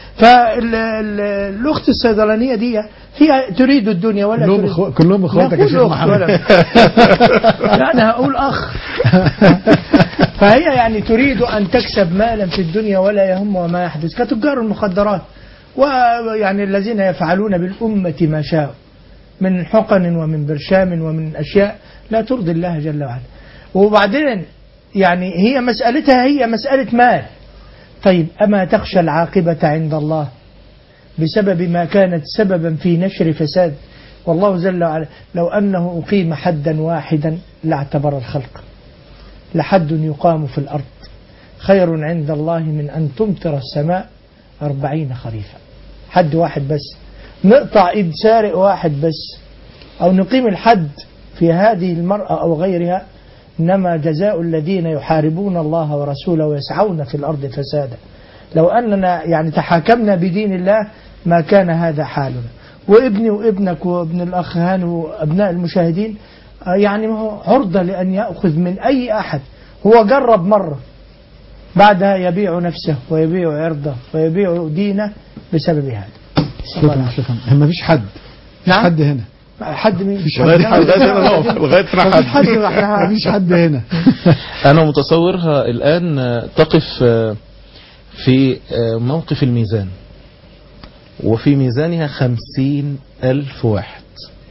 فالأخت الصيدلانية دي هي تريد الدنيا ولا كلهم تريد إخو- كلهم اخواتك لا يا كل شيخ أخت محمد ولا لا أنا هقول أخ فهي يعني تريد أن تكسب مالا في الدنيا ولا يهمها ما يحدث كتجار المخدرات ويعني الذين يفعلون بالأمة ما شاءوا من حقن ومن برشام ومن أشياء لا ترضي الله جل وعلا وبعدين يعني هي مسألتها هي مسألة مال طيب أما تخشى العاقبة عند الله بسبب ما كانت سببا في نشر فساد والله جل وعلا لو أنه أقيم حدا واحدا لاعتبر الخلق لحد يقام في الأرض خير عند الله من أن تمطر السماء أربعين خريفا حد واحد بس نقطع إيد سارق واحد بس أو نقيم الحد في هذه المرأة أو غيرها إنما جزاء الذين يحاربون الله ورسوله ويسعون في الأرض فسادا لو أننا يعني تحاكمنا بدين الله ما كان هذا حالنا وابني وابنك وابن الأخ هاني وأبناء المشاهدين آه، يعني ما هو عرضة لأن يأخذ من أي أحد هو جرب مرة بعدها يبيع نفسه ويبيع عرضه ويبيع دينه بسبب هذا شكرا يا شيخ محمد. ما فيش حد مفيش نعم. حد هنا حد مين؟ لغاية لغاية هنا نقف لغاية هنا مفيش حد حد احنا مفيش حد هنا أنا متصورها الآن آه، تقف آه، في آه، موقف الميزان وفي ميزانها خمسين ألف واحد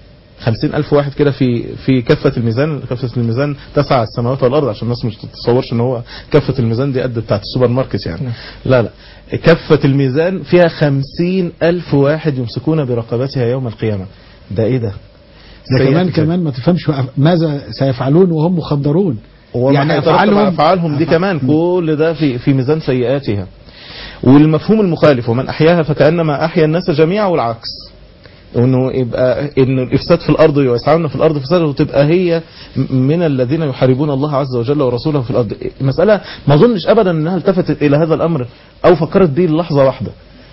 خمسين ألف واحد كده في في كفة الميزان كفة الميزان تسعى السماوات والأرض عشان الناس مش تتصورش ان هو كفة الميزان دي قد بتاعت السوبر ماركت يعني لا لا كفة الميزان فيها خمسين ألف واحد يمسكون برقبتها يوم القيامة ده ايه ده ده سيئات كمان جدا. كمان ما تفهمش ماذا سيفعلون وهم مخدرون وما يعني يعني أفعالهم أفعالهم أفعالهم دي كمان كل ده في في ميزان سيئاتها والمفهوم المخالف ومن أحياها فكأنما أحيا الناس جميعا والعكس انه يبقى ان الافساد في الارض ويسعون في الارض فسادا وتبقى هي من الذين يحاربون الله عز وجل ورسوله في الارض مساله ما اظنش ابدا انها التفتت الى هذا الامر او فكرت به لحظه واحده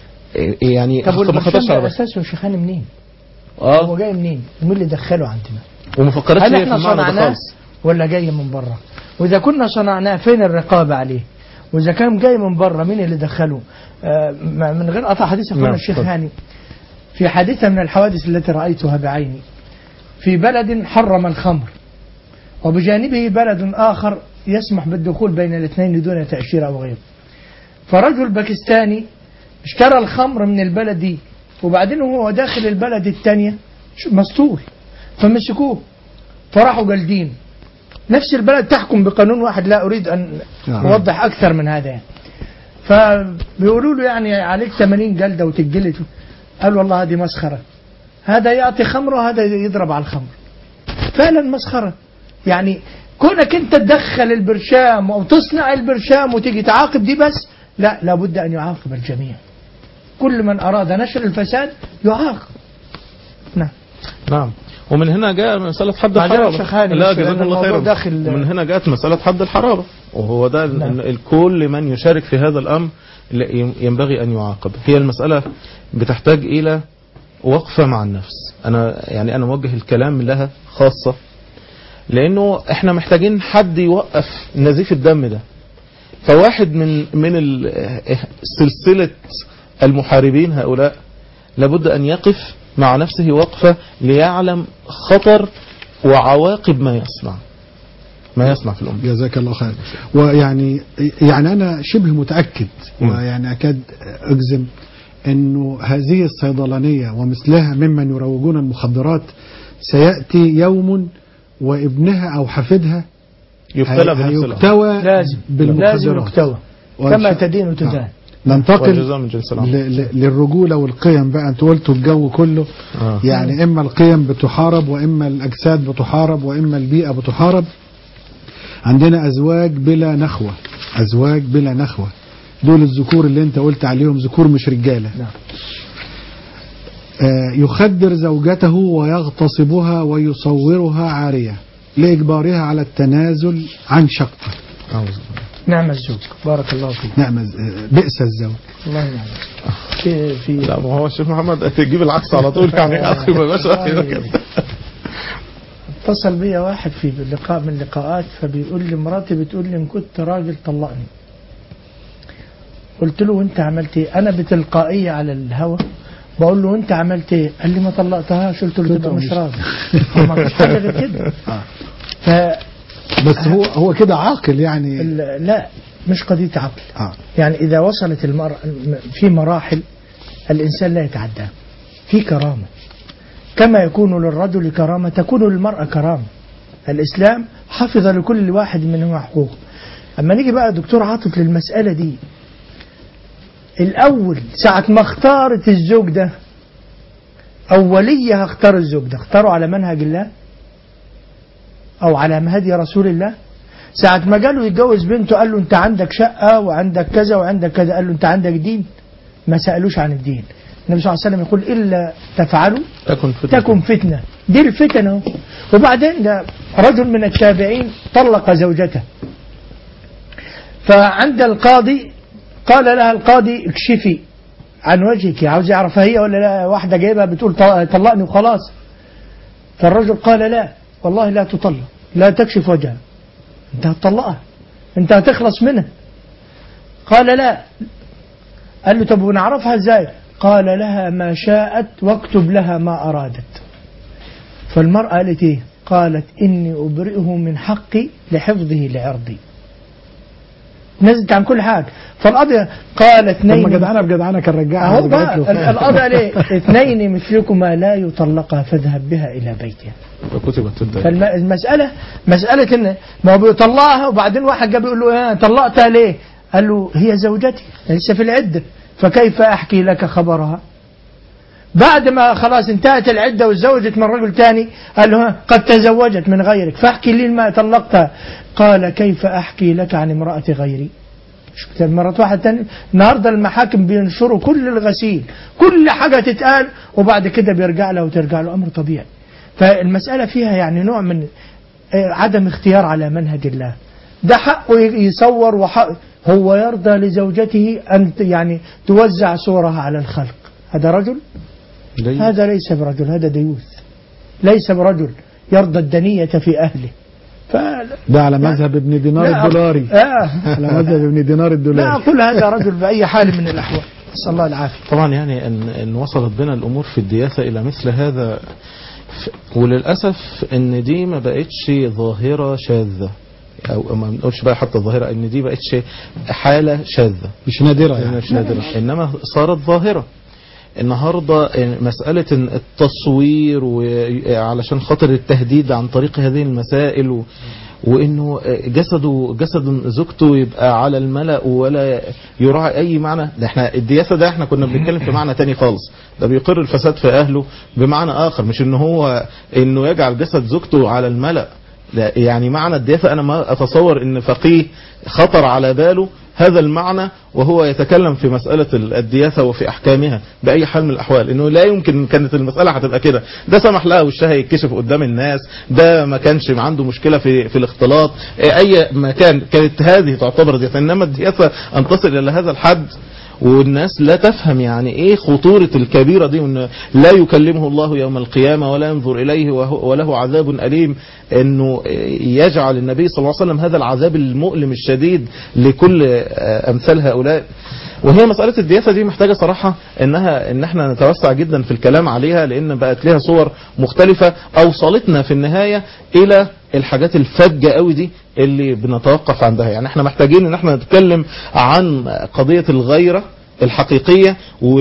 يعني طب ما والبرشام خطرش على ده بالها. اساسه شيخاني منين؟ هو اه جاي منين؟ مين اللي دخله عندنا؟ وما فكرتش هل هي في احنا المعنى ده صنعناه خالص ولا جاي من بره؟ واذا كنا صنعناه فين الرقابه عليه؟ واذا كان جاي من بره مين اللي دخله؟ آه ما- من غير قطع حديث اخونا نعم، الشيخ اتفضل. هاني في حادثه من الحوادث التي رايتها بعيني في بلد حرم الخمر وبجانبه بلد اخر يسمح بالدخول بين الاثنين دون تاشيره او غيره. فرجل باكستاني اشترى الخمر من البلد دي وبعدين هو داخل البلد الثانيه مسطول فمسكوه فراحوا جالدين نفس البلد تحكم بقانون واحد لا اريد ان نعم. اوضح اكثر من هذا يعني فبيقولوا له يعني عليك 80 جلده وتجلد قال والله هذه مسخره هذا يعطي خمر وهذا يضرب على الخمر فعلا مسخره يعني كونك انت تدخل البرشام او تصنع البرشام وتيجي تعاقب دي بس لا لابد ان يعاقب الجميع كل من اراد نشر الفساد يعاقب نعم نعم ومن هنا جاء مسألة حد معذرة الحرابة يا شيخ هاني، لا بس لأن جزاكم الله الموضوع خيرا داخل- ومن هنا جاءت مسألة حد الحرابة وهو ده ال- نعم. ال- الكل من يشارك في هذا الأمر ل- ينبغي أن يعاقب هي المسألة بتحتاج إلى وقفة مع النفس أنا يعني أنا موجه الكلام لها خاصة لأنه إحنا محتاجين حد يوقف نزيف الدم ده فواحد من من ال- سلسلة المحاربين هؤلاء لابد أن يقف مع نفسه وقفة ليعلم خطر وعواقب ما يصنع ما يصنع في الأمة جزاك الله خير ويعني يعني انا شبه متاكد مم. ويعني اكاد اجزم انه هذه الصيدلانيه ومثلها ممن يروجون المخدرات سياتي يوم وابنها او حفيدها يبتلى هي- بنفس الأمر هيكتوى لازم بالمخدرات لازم يكتوى وإن كما شاء- تدين تدان آه. ننتقل والجزاء من جنس العمل ل- ل- للرجوله والقيم بقى انتوا قلتوا الجو كله آه. يعني اما القيم بتحارب واما الاجساد بتحارب واما البيئه بتحارب عندنا ازواج بلا نخوه ازواج بلا نخوه دول الذكور اللي انت قلت عليهم ذكور مش رجاله نعم. آه، يخدر زوجته ويغتصبها ويصورها عاريه لاجبارها على التنازل عن شقه أعوذ بالله. نعم الزوج بارك الله فيك نعم آه، بئس الزوج الله ينعم في في لا ما هو الشيخ محمد تجيب العكس على طول يعني أخي ما باشا كده كده. اتصل بيا واحد في لقاء من اللقاءات فبيقول لي مراتي بتقول لي ان كنت راجل طلقني قلت له وانت عملت ايه انا بتلقائيه على الهوا بقول له انت عملت ايه قال لي ما طلقتهاش قلت له تبقى مش راجل ما فيش حاجه غير كده آه. ف بس هو هو كده عاقل يعني ال- لا مش قضيه عقل آه. يعني إذا وصلت المرأة في مراحل الإنسان لا يتعداها في كرامة كما يكون للرجل كرامة تكون للمرأة كرامة الإسلام حفظ لكل واحد منهم حقوقه أما نيجي بقى دكتور عاطف للمسألة دي الأول ساعة ما اختارت الزوج ده أولية هختار الزوج ده اختاره على منهج الله أو على هدي رسول الله ساعة ما جاله يتجوز بنته قال له أنت عندك شقة وعندك كذا وعندك كذا قال له أنت عندك دين ما سألوش عن الدين النبي صلى الله عليه وسلم يقول إلا تفعلوا تكن فتنة تكن فتنة دي الفتن اهو وبعدين ده رجل من التابعين طلق زوجته فعند القاضي قال لها القاضي اكشفي عن وجهك عاوز يعرف هي ولا لا واحدة جايبها بتقول طل- طلقني وخلاص فالرجل قال لا والله لا تطلق لا تكشف وجهها انت هتطلقها انت هتخلص منها قال لا قال له طب ونعرفها ازاي قال لها ما شاءت واكتب لها ما أرادت فالمرأة قالت ايه قالت إني أبرئه من حقي لحفظه لعرضي اتنازلت عن كل حاجه فالقضيه قال طب اثنين ما جدعانه بجدعانه كان رجعها اهو بقى ورجعت له. ال- القضيه ليه؟ اثنين مثلكما لا يطلقا فاذهب بها الى بيتها وكتبت الدين فالمسألة مسألة إن ما هو بيطلقها وبعدين واحد جاب يقول له اه طلقتها ليه؟ قال له هي زوجتي لسه في العدة فكيف أحكي لك خبرها؟ بعد ما خلاص انتهت العدة وتزوجت من رجل تاني قال له ها قد تزوجت من غيرك فاحكي لي ما طلقتها قال كيف أحكي لك عن امرأة غيري شفت مرات واحد تاني النهارده المحاكم بينشروا كل الغسيل كل حاجة تتقال وبعد كده بيرجع له وترجع له أمر طبيعي فالمسألة فيها يعني نوع من آه، عدم اختيار على منهج الله ده حقه ي- يصور وحق هو يرضى لزوجته أن ت- يعني توزع صورها على الخلق هذا رجل ليه؟ هذا ليس برجل هذا ديوث ليس برجل يرضى الدنية في أهله ف ده على مذهب ابن دينار لا، الدولاري آه على مذهب ابن دينار لا الدولاري أقول هذا رجل بأي حال من الأحوال نسأل الله العافية طبعا يعني ان ان وصلت بنا الامور في الدياثه الى مثل هذا ف- وللاسف ان دي ما بقتش ظاهره شاذه او ما بنقولش بقى حتى ظاهره ان دي بقتش حاله شاذه مش نادرة يعني يعني مش نادرة إنما صارت ظاهرة النهاردة مسألة إن التصوير وعلشان خاطر التهديد عن طريق هذه المسائل و وانه جسده جسد زوجته يبقى على الملأ ولا يراعي اي معنى ده احنا الدياسه ده احنا كنا بنتكلم في معنى تاني خالص ده بيقر الفساد في اهله بمعنى اخر مش ان هو انه يجعل جسد زوجته على الملأ لا يعني معنى الدياسه انا ما اتصور ان فقيه خطر على باله هذا المعنى وهو يتكلم في مسألة الدياثة وفي أحكامها بأي حال من الأحوال إنه لا يمكن كانت المسألة هتبقى كده ده سمح لها وشها يتكشف قدام الناس ده ما كانش عنده مشكلة في في الاختلاط أي مكان كانت هذه تعتبر دياثة إنما الدياثة أن تصل إلى هذا الحد والناس لا تفهم يعني ايه خطورة الكبيرة دي وان لا يكلمه الله يوم القيامة ولا ينظر اليه وهو- وله عذاب اليم انه يجعل النبي صلى الله عليه وسلم هذا العذاب المؤلم الشديد لكل آه، امثال هؤلاء وهي مسألة الدياثة دي محتاجة صراحة انها ان احنا نتوسع جدا في الكلام عليها لان بقت لها صور مختلفة اوصلتنا في النهاية الى الحاجات الفجة قوي دي اللي بنتوقف عندها يعني احنا محتاجين ان احنا نتكلم عن قضية الغيرة الحقيقية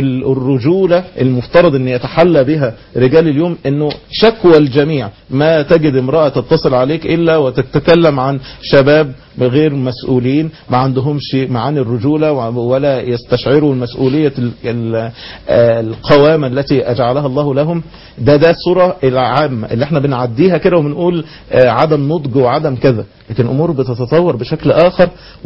والرجولة المفترض ان يتحلى بها رجال اليوم انه شكوى الجميع ما تجد امرأة تتصل عليك الا وتتكلم عن شباب غير مسؤولين ما عندهمش معاني الرجولة ولا يستشعروا المسؤولية ال- ال- آه، القوامة التي أجعلها الله لهم ده ده الصورة العامة اللي احنا بنعديها كده وبنقول آه، عدم نضج وعدم كذا لكن الأمور بتتطور بشكل آخر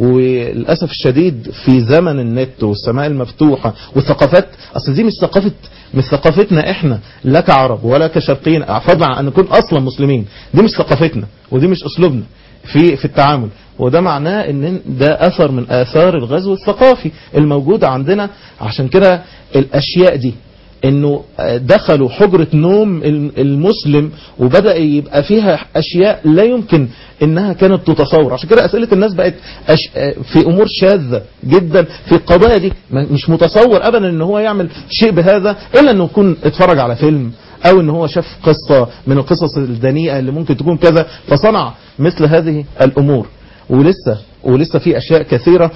وللأسف الشديد في زمن النت والسماء المفتوحة والثقافات أصل دي مش ثقافة مش ثقافتنا احنا لا كعرب ولا كشرقيين فضلا عن ان نكون اصلا مسلمين دي مش ثقافتنا ودي مش اسلوبنا في في التعامل وده معناه ان ده اثر من اثار الغزو الثقافي الموجود عندنا عشان كده الاشياء دي انه دخلوا حجرة نوم المسلم وبدأ يبقى فيها اشياء لا يمكن انها كانت تتصور عشان كده اسئلة الناس بقت أش... في امور شاذة جدا في القضايا دي مش متصور ابدا ان هو يعمل شيء بهذا الا انه يكون اتفرج على فيلم او ان هو شاف قصة من القصص الدنيئة اللي ممكن تكون كذا فصنع مثل هذه الامور ولسه ولسه في اشياء كثيرة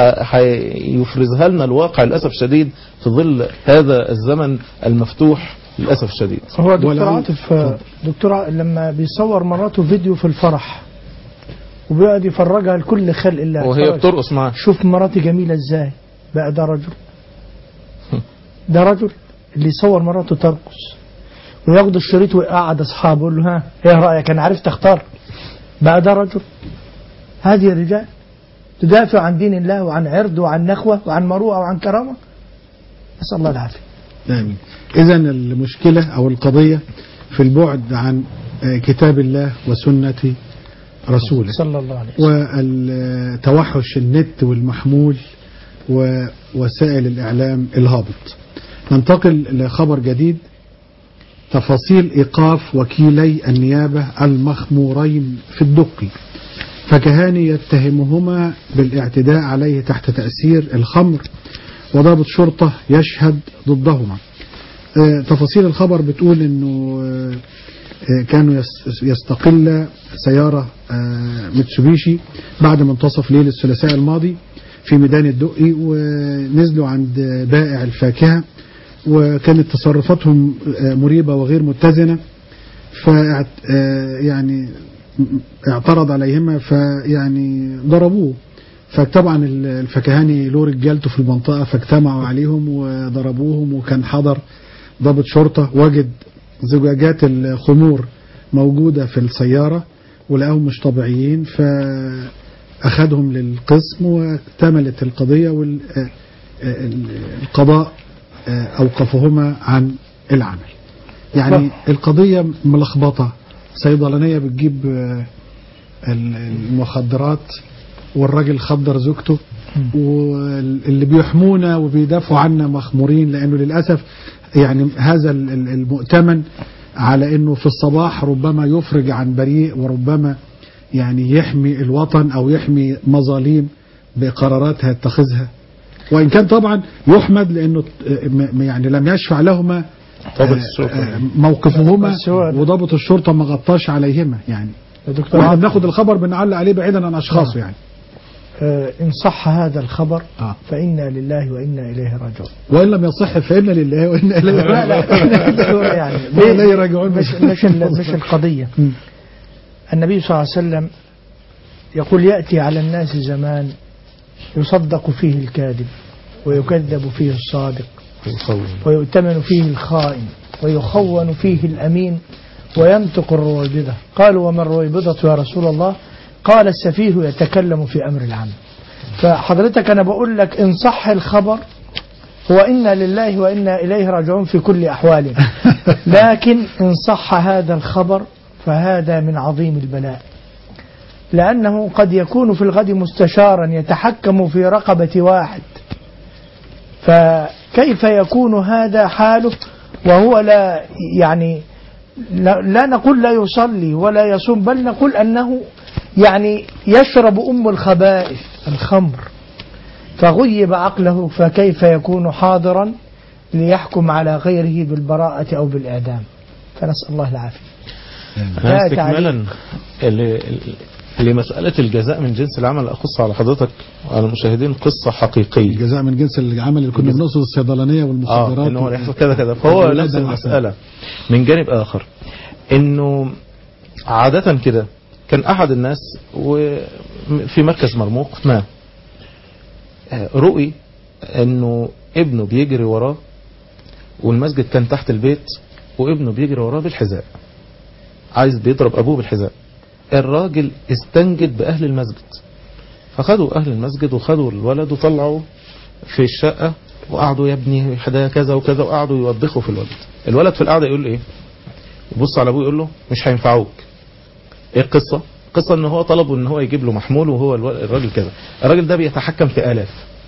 هيفرزها لنا الواقع للاسف الشديد في ظل هذا الزمن المفتوح للاسف الشديد هو دكتور ولا- عاطف دكتور ع- لما بيصور مراته فيديو في الفرح وبيقعد يفرجها لكل خلق الله وهي اتفرج. بترقص معاه شوف مراتي جميلة ازاي بقى ده رجل ده رجل اللي يصور مراته ترقص وياخد الشريط ويقعد اصحابه يقول له ها ايه رايك انا عرفت اختار بقى ده رجل هذه الرجال تدافع عن دين الله وعن عرض وعن نخوة وعن مروءة وعن كرامة نسأل الله العافية آمين إذا المشكلة أو القضية في البعد عن آه، كتاب الله وسنة رسوله صلى الله عليه وسلم وتوحش النت والمحمول ووسائل الإعلام الهابط ننتقل لخبر جديد تفاصيل إيقاف وكيلي النيابة المخمورين في الدقي فكهان يتهمهما بالاعتداء عليه تحت تأثير الخمر وضابط شرطة يشهد ضدهما آه، تفاصيل الخبر بتقول انه آه، آه، كانوا يس- يستقل سيارة آه، متسوبيشي بعد منتصف ليل الثلاثاء الماضي في ميدان الدقي ونزلوا عند بائع الفاكهة وكانت تصرفاتهم آه، مريبة وغير متزنة ف يعني اعترض عليهما فيعني ضربوه فطبعا الفكهاني له رجالته في المنطقة فاجتمعوا عليهم وضربوهم وكان حضر ضابط شرطة وجد زجاجات الخمور موجودة في السيارة ولقاهم مش طبيعيين فأخذهم للقسم واكتملت القضية والقضاء أوقفهما عن العمل يعني القضية ملخبطة صيدلانية بتجيب آه، المخدرات والراجل خدر زوجته واللي بيحمونا وبيدافعوا عنا مخمورين لانه للاسف يعني هذا ال- ال- المؤتمن على انه في الصباح ربما يفرج عن بريء وربما يعني يحمي الوطن او يحمي مظاليم بقرارات هيتخذها وان كان طبعا يحمد لانه آه، م- يعني لم يشفع لهما ضابط آه، الشرطة. آه، موقفهما بس هو- وضابط الشرطه ما غطاش عليهما يعني يا دكتور واحنا عاطف، بناخد الخبر بنعلق عليه بعيدا عن اشخاصه يعني آه، إن صح هذا الخبر آه. فإنا لله وإنا إليه راجعون وان لم يصح فانا لله وانا اليه لا لا يعني وإليه راجعون مش مش ال- مش القضية مم. النبي صلى الله عليه وسلم يقول يأتي على الناس زمان يصدق فيه الكاذب ويكذب فيه الصادق ويؤتمن فيه الخائن ويخون فيه الأمين وينطق الرويبضة قالوا وما الرويبضة يا رسول الله قال السفيه يتكلم في أمر العام فحضرتك أنا بقول لك إن صح الخبر هو إنا لله وإنا إليه راجعون في كل أحوالنا لكن إن صح هذا الخبر فهذا من عظيم البلاء لأنه قد يكون في الغد مستشارا يتحكم في رقبة واحد فكيف يكون هذا حاله وهو لا يعني لا, لا نقول لا يصلي ولا يصوم بل نقول أنه يعني يشرب أم الخبائث الخمر فغيب عقله فكيف يكون حاضرا ليحكم على غيره بالبراءة أو بالإعدام فنسأل الله العافية أنا لا استكمالا ل- لمسألة الجزاء من جنس العمل أخص على حضرتك وعلى المشاهدين قصة حقيقية الجزاء من جنس العمل اللي كنا بنقصد الصيدلانيه اه والمخدرات انه يحصل كذا كذا فهو والولادة نفس والأحسن. المسألة من جانب آخر انه عادة كده كان أحد الناس وفي مركز مرموق ما آه، رؤي انه ابنه بيجري وراه والمسجد كان تحت البيت وابنه بيجري وراه بالحذاء عايز بيضرب ابوه بالحذاء الراجل استنجد باهل المسجد فخدوا اهل المسجد وخدوا الولد وطلعوا في الشقة وقعدوا يا ابني ده كذا وكذا وقعدوا يوبخوا في الولد الولد في القعدة يقول ايه يبص على ابوه يقول له مش هينفعوك ايه القصة القصة ان هو طلبوا ان هو يجيب له محمول وهو الو- الراجل كذا الراجل ده بيتحكم في الاف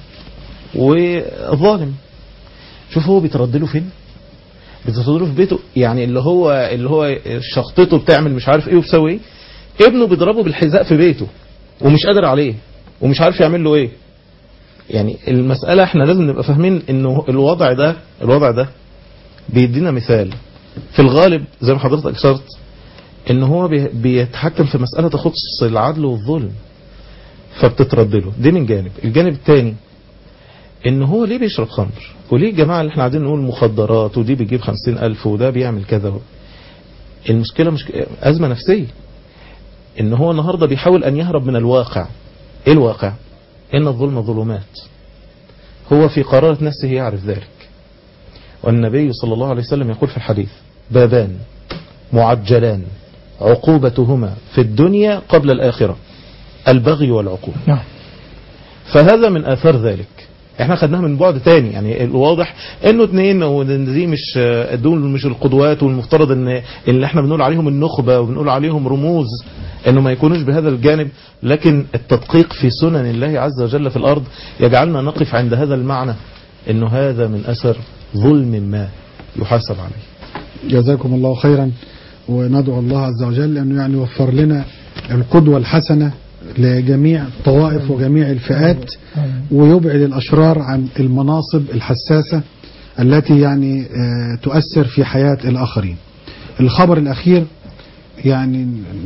وظالم شوف هو بيترد له فين بيترد له في بيته يعني اللي هو اللي هو شخطته بتعمل مش عارف ايه وبتسوي ايه ابنه بيضربه بالحذاء في بيته ومش قادر عليه ومش عارف يعمل له ايه يعني المسألة احنا لازم نبقى فاهمين انه الوضع ده الوضع ده بيدينا مثال في الغالب زي ما حضرتك اشرت ان هو بي- بيتحكم في مسألة تخص العدل والظلم فبتترد له دي من جانب الجانب الثاني ان هو ليه بيشرب خمر وليه الجماعة اللي احنا قاعدين نقول مخدرات ودي بيجيب خمسين الف وده بيعمل كذا المشكلة مش ازمة نفسية ان هو النهاردة بيحاول ان يهرب من الواقع ايه الواقع ان الظلم ظلمات هو في قرارة نفسه يعرف ذلك والنبي صلى الله عليه وسلم يقول في الحديث بابان معجلان عقوبتهما في الدنيا قبل الآخرة البغي والعقوبة نعم فهذا من آثار ذلك احنا خدناها من بعد تاني يعني الواضح انه اتنين وان دي مش دول مش القدوات والمفترض ان اللي احنا بنقول عليهم النخبة وبنقول عليهم رموز انه ما يكونوش بهذا الجانب لكن التدقيق في سنن الله عز وجل في الارض يجعلنا نقف عند هذا المعنى انه هذا من اثر ظلم ما يحاسب عليه جزاكم الله خيرا وندعو الله عز وجل انه يعني يوفر لنا القدوه الحسنه لجميع الطوائف وجميع الفئات ويبعد الاشرار عن المناصب الحساسه التي يعني آه، تؤثر في حياه الاخرين. الخبر الاخير يعني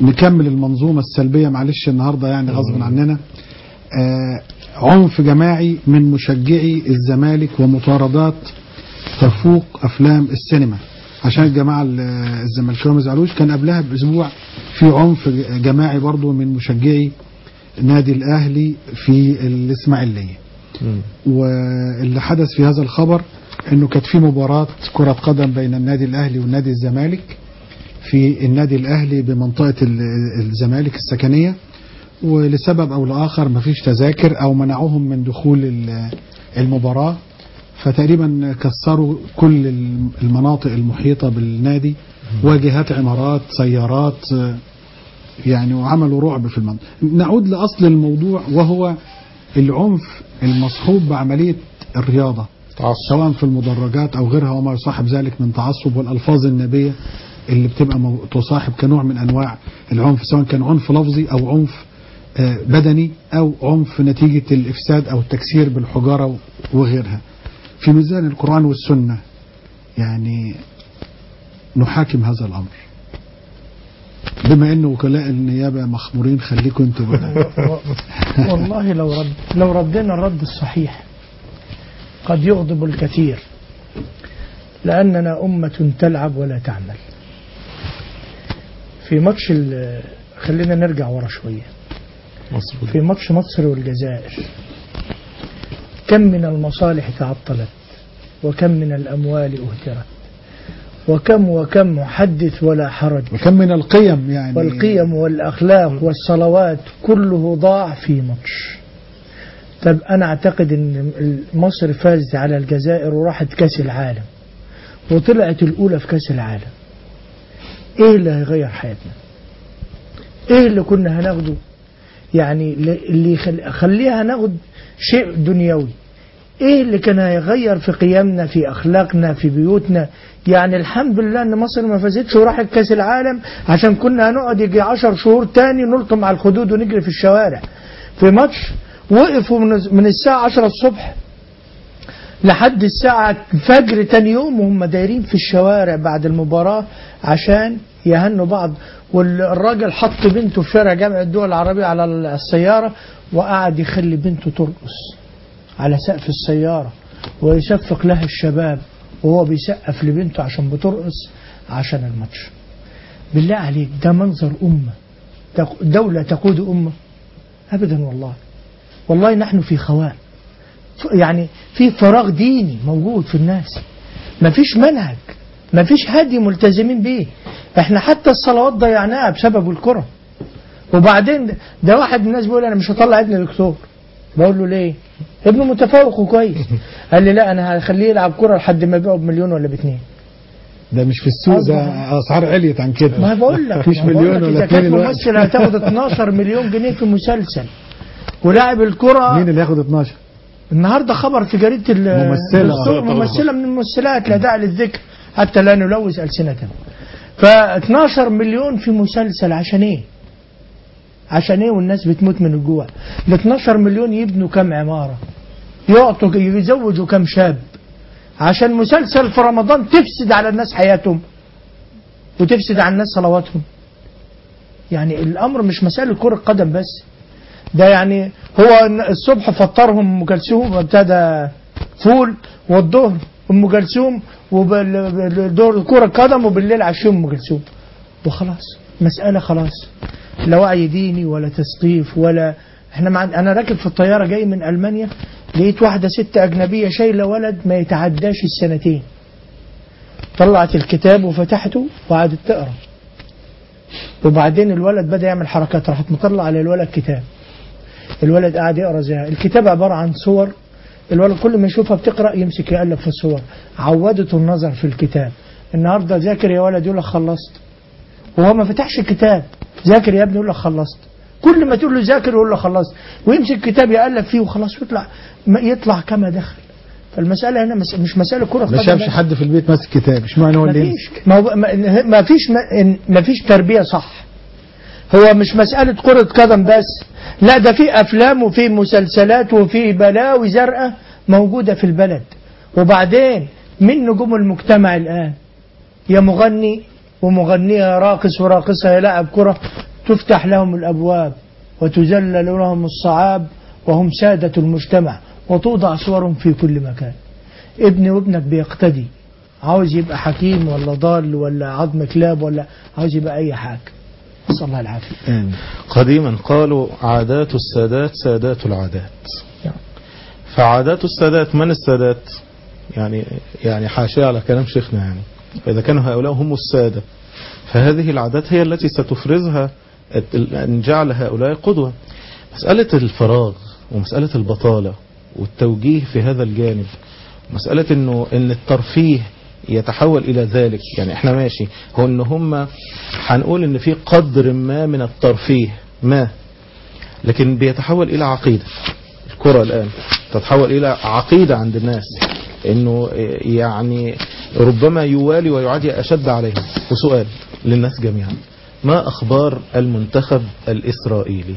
نكمل المنظومة السلبية معلش النهاردة يعني غصب عننا آه، عنف جماعي من مشجعي الزمالك ومطاردات تفوق أفلام السينما عشان الجماعة ال- الزملكاويه ما يزعلوش كان قبلها بأسبوع في عنف جماعي برضو من مشجعي نادي الأهلي في الإسماعيلية واللي حدث في هذا الخبر انه كانت في مباراة كرة قدم بين النادي الاهلي والنادي الزمالك في النادي الاهلي بمنطقة ال- الزمالك السكنية ولسبب او لاخر مفيش تذاكر او منعوهم من دخول ال- المباراة فتقريبا كسروا كل الم- المناطق المحيطة بالنادي واجهات عمارات سيارات آه، يعني وعملوا رعب في المنطقة نعود لأصل الموضوع وهو العنف المصحوب بعملية الرياضة تعصب سواء في المدرجات أو غيرها وما يصاحب ذلك من تعصب والألفاظ النابية اللي بتبقى مو- تصاحب كنوع من أنواع العنف سواء كان عنف لفظي أو عنف آه، بدني أو عنف نتيجة الإفساد أو التكسير بالحجارة وغيرها في ميزان القرآن والسنة يعني نحاكم هذا الأمر بما أن وكلاء النيابة مخمورين خليكم انتوا بقى والله لو رد لو ردينا الرد الصحيح قد يغضب الكثير لأننا أمة تلعب ولا تعمل في ماتش ال- خلينا نرجع ورا شوية مظبوط في ماتش مصر والجزائر كم من المصالح تعطلت وكم من الأموال أهدرت وكم وكم حدث ولا حرج وكم من القيم يعني والقيم والأخلاق والصلوات كله ضاع في ماتش طب أنا أعتقد أن مصر فازت على الجزائر وراحت كأس العالم وطلعت الأولى في كأس العالم إيه اللي هيغير حياتنا إيه اللي كنا هناخده يعني اللي يخل- خليها ناخد شيء دنيوي ايه اللي كان هيغير في قيمنا في اخلاقنا في بيوتنا يعني الحمد لله ان مصر ما فازتش وراحت كاس العالم عشان كنا هنقعد يجي عشر شهور تاني نلطم على الخدود ونجري في الشوارع في ماتش وقفوا من من الساعة 10 الصبح لحد الساعة الفجر تاني يوم وهم دايرين في الشوارع بعد المباراة عشان يهنوا بعض والراجل حط بنته في شارع جامع الدول العربية على السيارة وقعد يخلي بنته ترقص على سقف السيارة ويشفق لها الشباب وهو بيسقف لبنته عشان بترقص عشان الماتش بالله عليك ده منظر أمة تق- دولة تقود أمة أبدا والله والله نحن في خواء ف- يعني في فراغ ديني موجود في الناس ما فيش منهج ما فيش هدي ملتزمين بيه احنا حتى الصلوات ضيعناها بسبب الكرة وبعدين ده- ده واحد من الناس بيقول انا مش هطلع ابني دكتور بقول له ليه ابنه متفوق وكويس قال لي لا انا هخليه يلعب كرة لحد ما يبيعه بمليون ولا باتنين ده مش في السوق ده اسعار عليت عن كده ما بقول لك مفيش ما بقول مليون لك ولا اذا اتنين كانت دلوقتي. ممثل هتاخد 12 مليون جنيه في مسلسل ولاعب الكرة مين اللي ياخد 12 النهارده خبر في جريده ال- ممثلة. الدستور، ممثله من الممثلات لا داعي للذكر حتى لا نلوث السنتنا ف 12 مليون في مسلسل عشان ايه؟ عشان ايه والناس بتموت من الجوع؟ ال 12 مليون يبنوا كم عماره؟ يعطوا يزوجوا كم شاب؟ عشان مسلسل في رمضان تفسد على الناس حياتهم وتفسد على الناس صلواتهم يعني الامر مش مساله كره قدم بس ده يعني هو الصبح فطرهم ام كلثوم وابتدى فول والظهر ام كلثوم وبالدور كره قدم وبالليل عشيهم ام كلثوم وخلاص مساله خلاص لا وعي ديني ولا تثقيف ولا احنا مع انا راكب في الطياره جاي من المانيا لقيت واحده ست اجنبيه شايله ولد ما يتعداش السنتين طلعت الكتاب وفتحته وقعدت تقرا وبعدين الولد بدا يعمل حركات راحت مطلع على الولد كتاب الولد قاعد يقرا زيها الكتاب عباره عن صور الولد كل ما يشوفها بتقرا يمسك يقلب في الصور عودته النظر في الكتاب النهارده ذاكر يا ولد يقول لك خلصت وهو ما فتحش الكتاب ذاكر يا ابني يقول لك خلصت كل ما تقول له ذاكر يقول له خلصت ويمسك الكتاب يقلب فيه وخلاص ويطلع ما يطلع كما دخل فالمساله هنا مس- مش مساله كره ما قدم شافش بس. حد في البيت ماسك كتاب مش معنى هو ما اللي فيش يمسك ما, هو- ما, ما فيش ما, ما فيش تربيه صح هو مش مسألة كرة قدم بس لا ده في أفلام وفي مسلسلات وفي بلاوي زرقاء موجودة في البلد وبعدين من نجوم المجتمع الآن يا مغني ومغنية راقص وراقصة يا لاعب كرة تفتح لهم الأبواب وتذلل لهم الصعاب وهم سادة المجتمع وتوضع صورهم في كل مكان ابني وابنك بيقتدي عاوز يبقى حكيم ولا ضال ولا عظم كلاب ولا عاوز يبقى أي حاجة نسأل الله العافية آمين. قديما قالوا عادات السادات سادات العادات نعم. فعادات السادات من السادات يعني يعني حاشية على كلام شيخنا يعني فإذا كانوا هؤلاء هم السادة فهذه العادات هي التي ستفرزها أن جعل هؤلاء قدوة مسألة الفراغ ومسألة البطالة والتوجيه في هذا الجانب مسألة انه ان الترفيه يتحول الى ذلك يعني احنا ماشي هو ان هم هنقول ان في قدر ما من الترفيه ما لكن بيتحول الى عقيدة الكرة الان تتحول الى عقيدة عند الناس انه يعني ربما يوالي ويعادي اشد عليهم وسؤال للناس جميعا ما اخبار المنتخب الاسرائيلي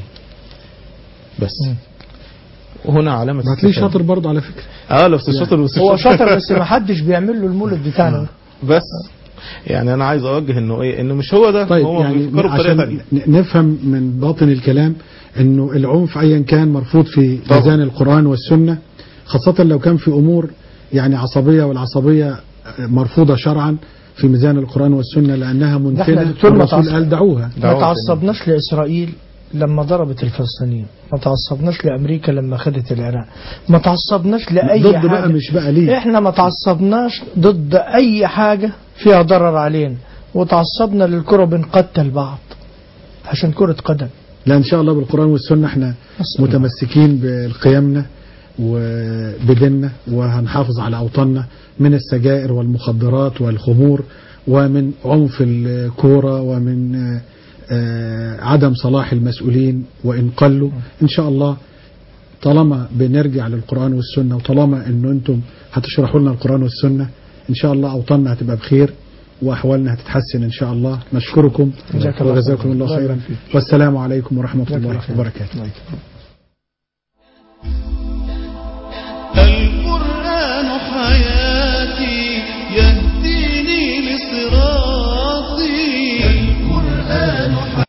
بس وهنا علامة ما هتلاقيه استفهام. شاطر برضه على فكرة اه لو شاطر بس هو شاطر بس ما حدش بيعمل له المولد بتاعنا بس يعني انا عايز اوجه انه ايه انه مش هو ده طيب هو يعني بيفكروا بطريقه عشان ثانيه ن- نفهم من باطن الكلام انه العنف ايا كان مرفوض في طبعا. ميزان القرآن والسنة خاصة لو كان في امور يعني عصبية والعصبية مرفوضة شرعا في ميزان القرآن والسنة لانها منتنة دكتور ما الرسول تعصب. قال دعوها ما دعوة تعصبناش لإسرائيل لما ضربت الفلسطينيين ما تعصبناش لأمريكا لما خدت العراق ما تعصبناش لأي ضد حاجة بقى مش بقى ليه احنا ما تعصبناش ضد أي حاجة فيها ضرر علينا وتعصبنا للكرة بنقتل بعض عشان كرة قدم لا ان شاء الله بالقرآن والسنة احنا نسأل الله. متمسكين بقيمنا وبديننا وهنحافظ على أوطاننا من السجائر والمخدرات والخمور ومن عنف الكورة ومن آه، آه، عدم صلاح المسؤولين وإن قلوا إن شاء الله طالما بنرجع للقرآن والسنة وطالما أنه أنتم هتشرحوا لنا القرآن والسنة إن شاء الله أوطاننا هتبقى بخير وأحوالنا هتتحسن إن شاء الله نشكركم جزاك الله وجزاكم خير. الله الله خيرا يبارك فيك. والسلام عليكم ورحمة جزاك الله الله خير. وبركاته الله يكرمك.